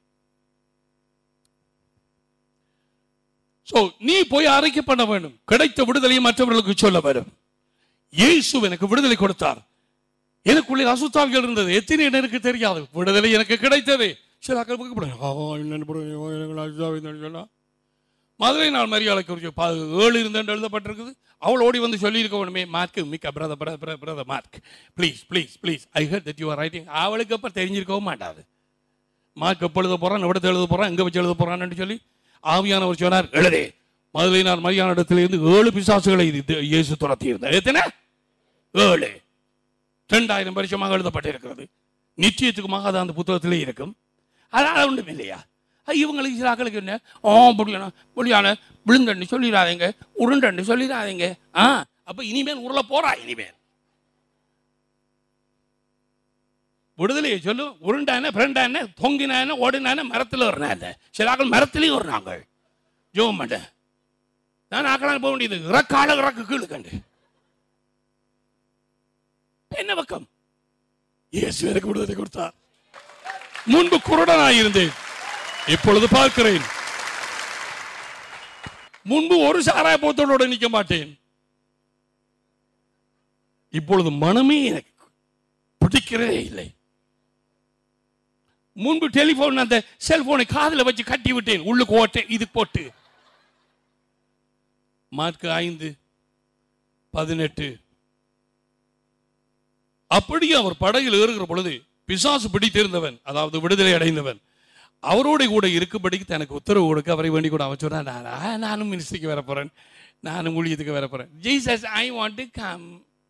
சோ நீ போய் அறிக்கை பண்ண வேண்டும் கிடைத்த விடுதலையை மற்றவர்களுக்கு சொல்ல வேண்டும் இயேசு எனக்கு விடுதலை கொடுத்தார் எனக்குள்ளே அசுத்தாவிகள் இருந்தது எத்தனை எனக்கு தெரியாது விடுதலை எனக்கு கிடைத்தது சில அக்கள் பக்கம் ஆ என்னன்னு புரியும், எனக்கு அசுத்தாவி இருந்ததுன்னு சொன்னா மதுரை நாள் மரியாதை குறித்து ப- ஏழு இருந்தேன் எழுதப்பட்டிருக்குது அவள் ஓடி வந்து சொல்லியிருக்க வேணுமே மார்க் மிக்க பிரத பிரத பிரத Mark please please please I heard that you are writing அவளுக்கு அப்போ தெரிஞ்சிருக்கவும் மாட்டாது மார்க் எப்போ எழுத போகிறான் எவ்வளோ எழுத போகிறான் எங்கே வச்சு எழுத போகிறான்னு சொல்லி ஆவியானவர் சொன்னார் எழுதே மதுரை நாள் மரியாதை இடத்திலிருந்து ஏழு பிசாசுகளை இது தே- இயேசு துரத்தி இருந்தார் எத்தனை ஏழு ரெண்டாயிரம் வருஷமாக எழுதப்பட்டிருக்கிறது நிச்சயத்துக்குமாக அது அந்த புத்தகத்திலே இருக்கும் அதனால் ஒன்றும் இல்லையா அஹ் இவங்களுக்கு சில ஆக்களுக்கு என்ன ஓ முடியல முடியாத விழுந்தன்னு சொல்லிடாதீங்க உருண்டன்னு சொல்லிடாதீங்க ஆ அப்ப இனிமேல் உருள போறா இனிமேல் விடுதலையை சொல்லு உருண்டான பிரண்டான தொங்கினான ஓடினான மரத்தில் ஏறினான சில ஆக்கள் மரத்திலையும் ஏறினாங்க ஜோம் மாட்டேன் நான் ஆக்கலான்னு போக வேண்டியது இறக்கால இறக்கு கீழே கண்டு என்ன பக்கம் இயேசு எனக்கு விடுதலை கொடுத்தார் முன்பு குருடனாய் இருந்தேன் இப்பொழுது பார்க்கிறேன் முன்பு ஒரு சாராய போத்தோட நிற்க மாட்டேன் இப்பொழுது மனமே எனக்கு பிடிக்கிறதே இல்லை முன்பு டெலிபோன் அந்த செல்போனை காதுல வச்சு கட்டி விட்டேன் உள்ளுக்கு ஓட்டேன் இது போட்டு மார்க் ஐந்து பதினெட்டு அப்படியே அவர் படகில் ஏறுகிற பொழுது பிசாசு பிடித்திருந்தவன் அதாவது விடுதலை அடைந்தவன் அவரோட கூட இருக்கும்படிக்கு தனக்கு உத்தரவு கொடுக்க அவரை வேண்டி கூட அவன் சொன்னா "நான், ஆ, நானும் மினிஸ்ட்ரிக்கு வர போறேன் நானும் ஊழியத்துக்கு வர போறேன் Jesus I want to come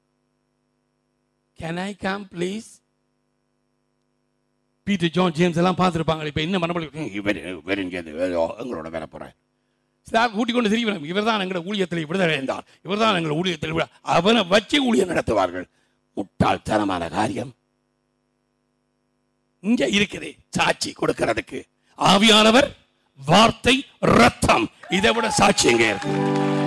can I come please Peter John James எல்லாம் பார்த்துருப்பாங்க இப்போ என்ன மனப்படி இவர் இவர் இங்கே எங்களோட வர போறேன் சார் கூட்டிக் கொண்டு தெரியும் இவர் தான் எங்களை ஊழியத்தில் விடுதலை அடைந்தார் இவர் தான் எங்களை ஊழியத்தில் விட அவனை வச்சு ஊழியம் நடத்துவார்கள் முட்டாள்தனமான காரியம் இங்க இருக்குது சாட்சி கொடுக்கிறதுக்கு ஆவியானவர் வார்த்தை ரத்தம் இதை விட சாட்சி எங்க இருக்கு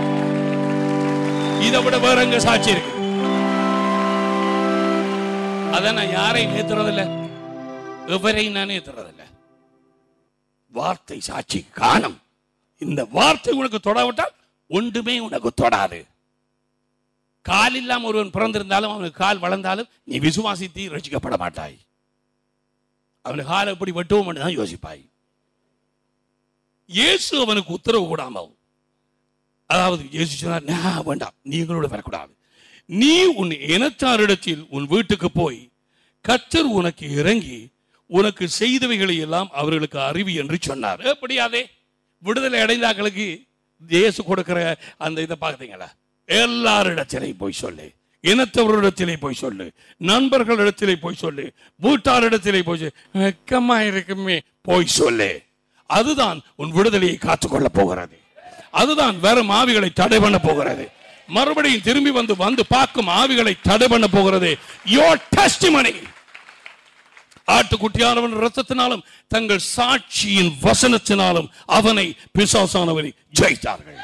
இதை விட வேற எங்க சாட்சி இருக்கு அதை நான் யாரையும் ஏத்துறதில்ல எவரையும் நான் ஏத்துறதில்ல வார்த்தை சாட்சி காணும் இந்த வார்த்தை உனக்கு தொடாவிட்டால் ஒன்றுமே உனக்கு தொடாது கால் இல்லாம ஒருவன் பிறந்திருந்தாலும் அவனுக்கு கால் வளர்ந்தாலும் நீ விசுவாசித்து ரசிக்கப்பட மாட்டாய் அவனுக்கு காலை எப்படி வெட்டுவோம் தான் யோசிப்பாய் இயேசு அவனுக்கு உத்தரவு கூடாமல் அதாவது இயேசு சொன்னார் "நான் வேண்டாம் நீங்களோட வரக்கூடாது நீ உன் இனத்தாரிடத்தில் உன் வீட்டுக்கு போய் கர்த்தர் உனக்கு இறங்கி உனக்கு செய்தவைகளை எல்லாம் அவர்களுக்கு அறிவி என்று சொன்னார் எப்படியாதே விடுதலை அடைந்தாக்களுக்கு இயேசு கொடுக்கிற அந்த இதை பார்த்தீங்களா எல்லாரிடத்திலே போய் சொல்லு இனத்தவரிடத்திலே போய் சொல்லு நண்பர்களிடத்திலே போய் சொல்லு வீட்டாரிடத்திலே போய் சொல்லு வெக்கமா இருக்குமே போய் சொல்லு அதுதான் உன் விடுதலையை காத்துக்கொள்ள போகிறது அதுதான் வெறும் ஆவிகளை தடை பண்ண போகிறது மறுபடியும் திரும்பி வந்து வந்து பார்க்கும் ஆவிகளை தடை பண்ண போகிறது யோர் டெஸ்டிமனி ஆட்டுக்குட்டியானவன் ரத்தத்தினாலும் தங்கள் சாட்சியின் வசனத்தினாலும் அவனை பிசாசானவனை ஜெயித்தார்கள்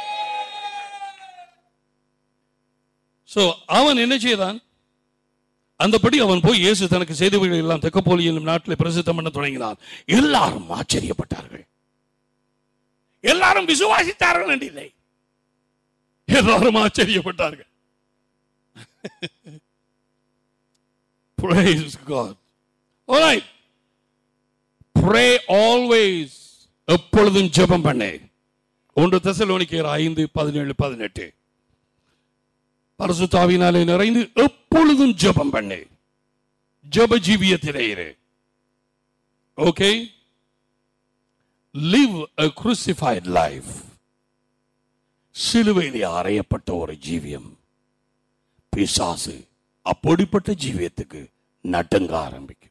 சோ அவன் என்ன செய்தான் அந்தபடி அவன் போய் இயேசு தனக்கு செய்தவைகள் எல்லாம் தெக்கப்போலி என்னும் நாட்டில் பிரசித்தம் பண்ண தொடங்கினான் எல்லாரும் ஆச்சரியப்பட்டார்கள் எல்லாரும் விசுவாசித்தார்கள் என்று இல்லை எல்லாரும் ஆச்சரியப்பட்டார்கள் Praise God. All right. Pray always. எப்பொழுதும் ஜெபம் பண்ணு ஒன்று தெசலோனிக்கேயர் ஐந்து பதினேழு பதினெட்டு பரிசுத்தாவினாலே நிறைந்து எப்பொழுதும் ஜெபம் பண்ணு ஜெப ஜீவியத்திலே இரு okay live a crucified life சிலுவையிலே அறையப்பட்ட ஒரு ஜீவியம் பிசாசு அப்படிப்பட்ட ஜீவியத்துக்கு நட்டுங்க ஆரம்பிக்கும்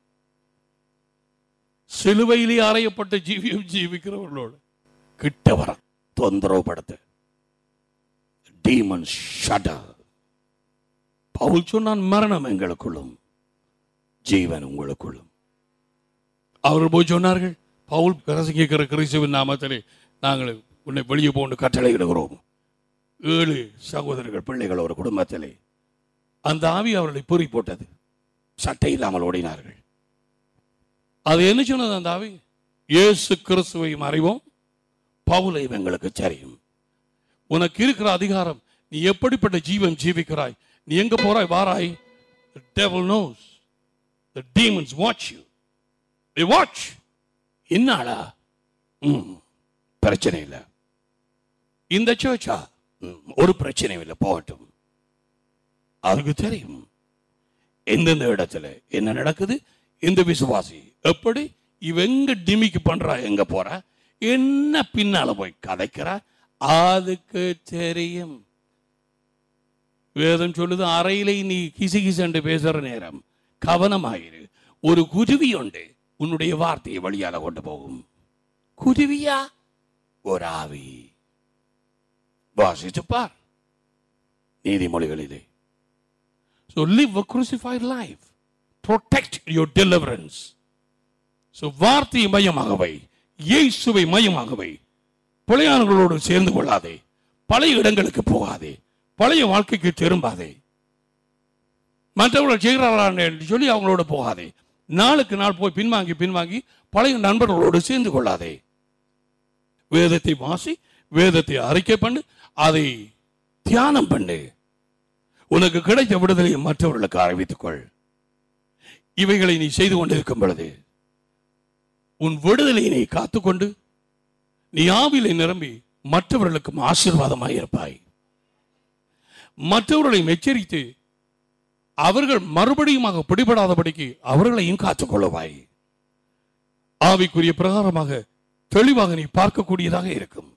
சிலுவையிலே அறையப்பட்ட ஜீவியம் ஜீவிக்கிறவர்களோடு கிட்ட வர தொந்தரவு படுத்த டீமன் ஷடர் பவுல் சொன்னான் மரணம் எங்களுக்குள்ளும் ஜீவன் உங்களுக்குள்ளும் அவர்கள் போய் சொன்னார்கள் பவுல் பிரசங்கிக்கிற கிறிஸ்துவின் நாமத்திலே நாங்கள் உன்னை வெளியே போன்று கட்டளையிடுகிறோம் ஏழு சகோதரர்கள் பிள்ளைகள் ஒரு குடும்பத்திலே அந்த ஆவி அவர்களை பொறி போட்டது சட்டை இல்லாமல் ஓடினார்கள் அது என்ன சொன்னது அந்த ஆவி இயேசு கிறிஸ்துவையும் அறிவோம் பவுலையும் எங்களுக்கு தெரியும் உனக்கு இருக்கிற அதிகாரம் நீ எப்படிப்பட்ட ஜீவன் ஜீவிக்கிறாய் நீ எங்க போறாய் வாராய் the devil knows the demons watch you they watch என்னாளா ம் பிரச்சனை இல்லை இந்த சர்ச்சா ஒரு பிரச்சனையும் இல்லை போகட்டும் அதுக்கு தெரியும் எந்தெந்த இடத்துல என்ன நடக்குது இந்த விசுவாசி எப்படி இவ எங்க டிமிக்கு பண்றா எங்க போறா என்ன பின்னால போய் கதைக்கிறா அதுக்கு தெரியும் வேதம் சொல்லுது அறையிலே நீ கிசு கிசண்டு பேசுற நேரம் கவனமாயிரு ஒரு குருவி உண்டு உன்னுடைய வார்த்தையை வழியால கொண்டு போகும் குருவியா ஒரு ஆவி வாசித்து பார் நீதிமொழிகளிலே So live a crucified life. Protect your deliverance. So வார்த்தையை மையமாகவை இயேசுவை மையமாகவை பிழையானங்களோடு சேர்ந்து கொள்ளாதே பழைய இடங்களுக்கு போகாதே பழைய வாழ்க்கைக்கு திரும்பாதே மற்றவர்கள் செய்கிறார்கள் என்று சொல்லி அவங்களோட போகாதே நாளுக்கு நாள் போய் பின்வாங்கி பின்வாங்கி பழைய நண்பர்களோடு சேர்ந்து கொள்ளாதே வேதத்தை வாசி வேதத்தை அறிக்கை பண்ணு அதை தியானம் பண்ணு உனக்கு கிடைத்த விடுதலையை மற்றவர்களுக்கு அறிவித்துக் கொள் இவைகளை நீ செய்து கொண்டிருக்கும் பொழுது உன் விடுதலையை நீ காத்துக்கொண்டு நீ ஆவிலை நிரம்பி மற்றவர்களுக்கும் ஆசீர்வாதமாய் இருப்பாய் மற்றவர்களை எச்சரித்து அவர்கள் மறுபடியுமாக பிடிபடாதபடிக்கு அவர்களையும் காத்துக்கொள்ளுவாய் ஆவிக்குரிய பிரகாரமாக தெளிவாக நீ பார்க்கக்கூடியதாக இருக்கும்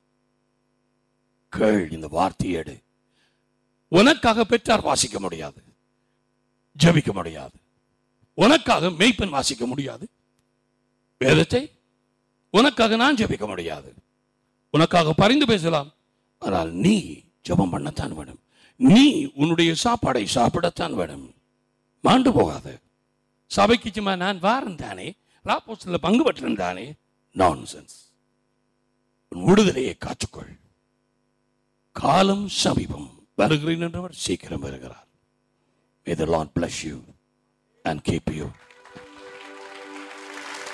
கேள் இந்த வார்த்தையேடு உனக்காக பெற்றார் வாசிக்க முடியாது ஜெபிக்க முடியாது உனக்காக மெய்ப்பன் வாசிக்க முடியாது வேதத்தை உனக்காக நான் ஜெபிக்க முடியாது உனக்காக பரிந்து பேசலாம் ஆனால் நீ ஜெபம் பண்ணத்தான் வேணும் நீ உன்னுடைய சாப்பாடை சாப்பிடத்தான் வேணும் மாண்டு போகாத சபைக்கு சும்மா நான் வாரன் தானே ராப்போஸ்ல பங்கு பெற்றேன் தானே நான்சென்ஸ் உன் விடுதலையை காத்துக்கொள் காலம் சமீபம் வருகிறேன் என்றவர் சீக்கிரம் வருகிறார் May the Lord bless you. and keep you.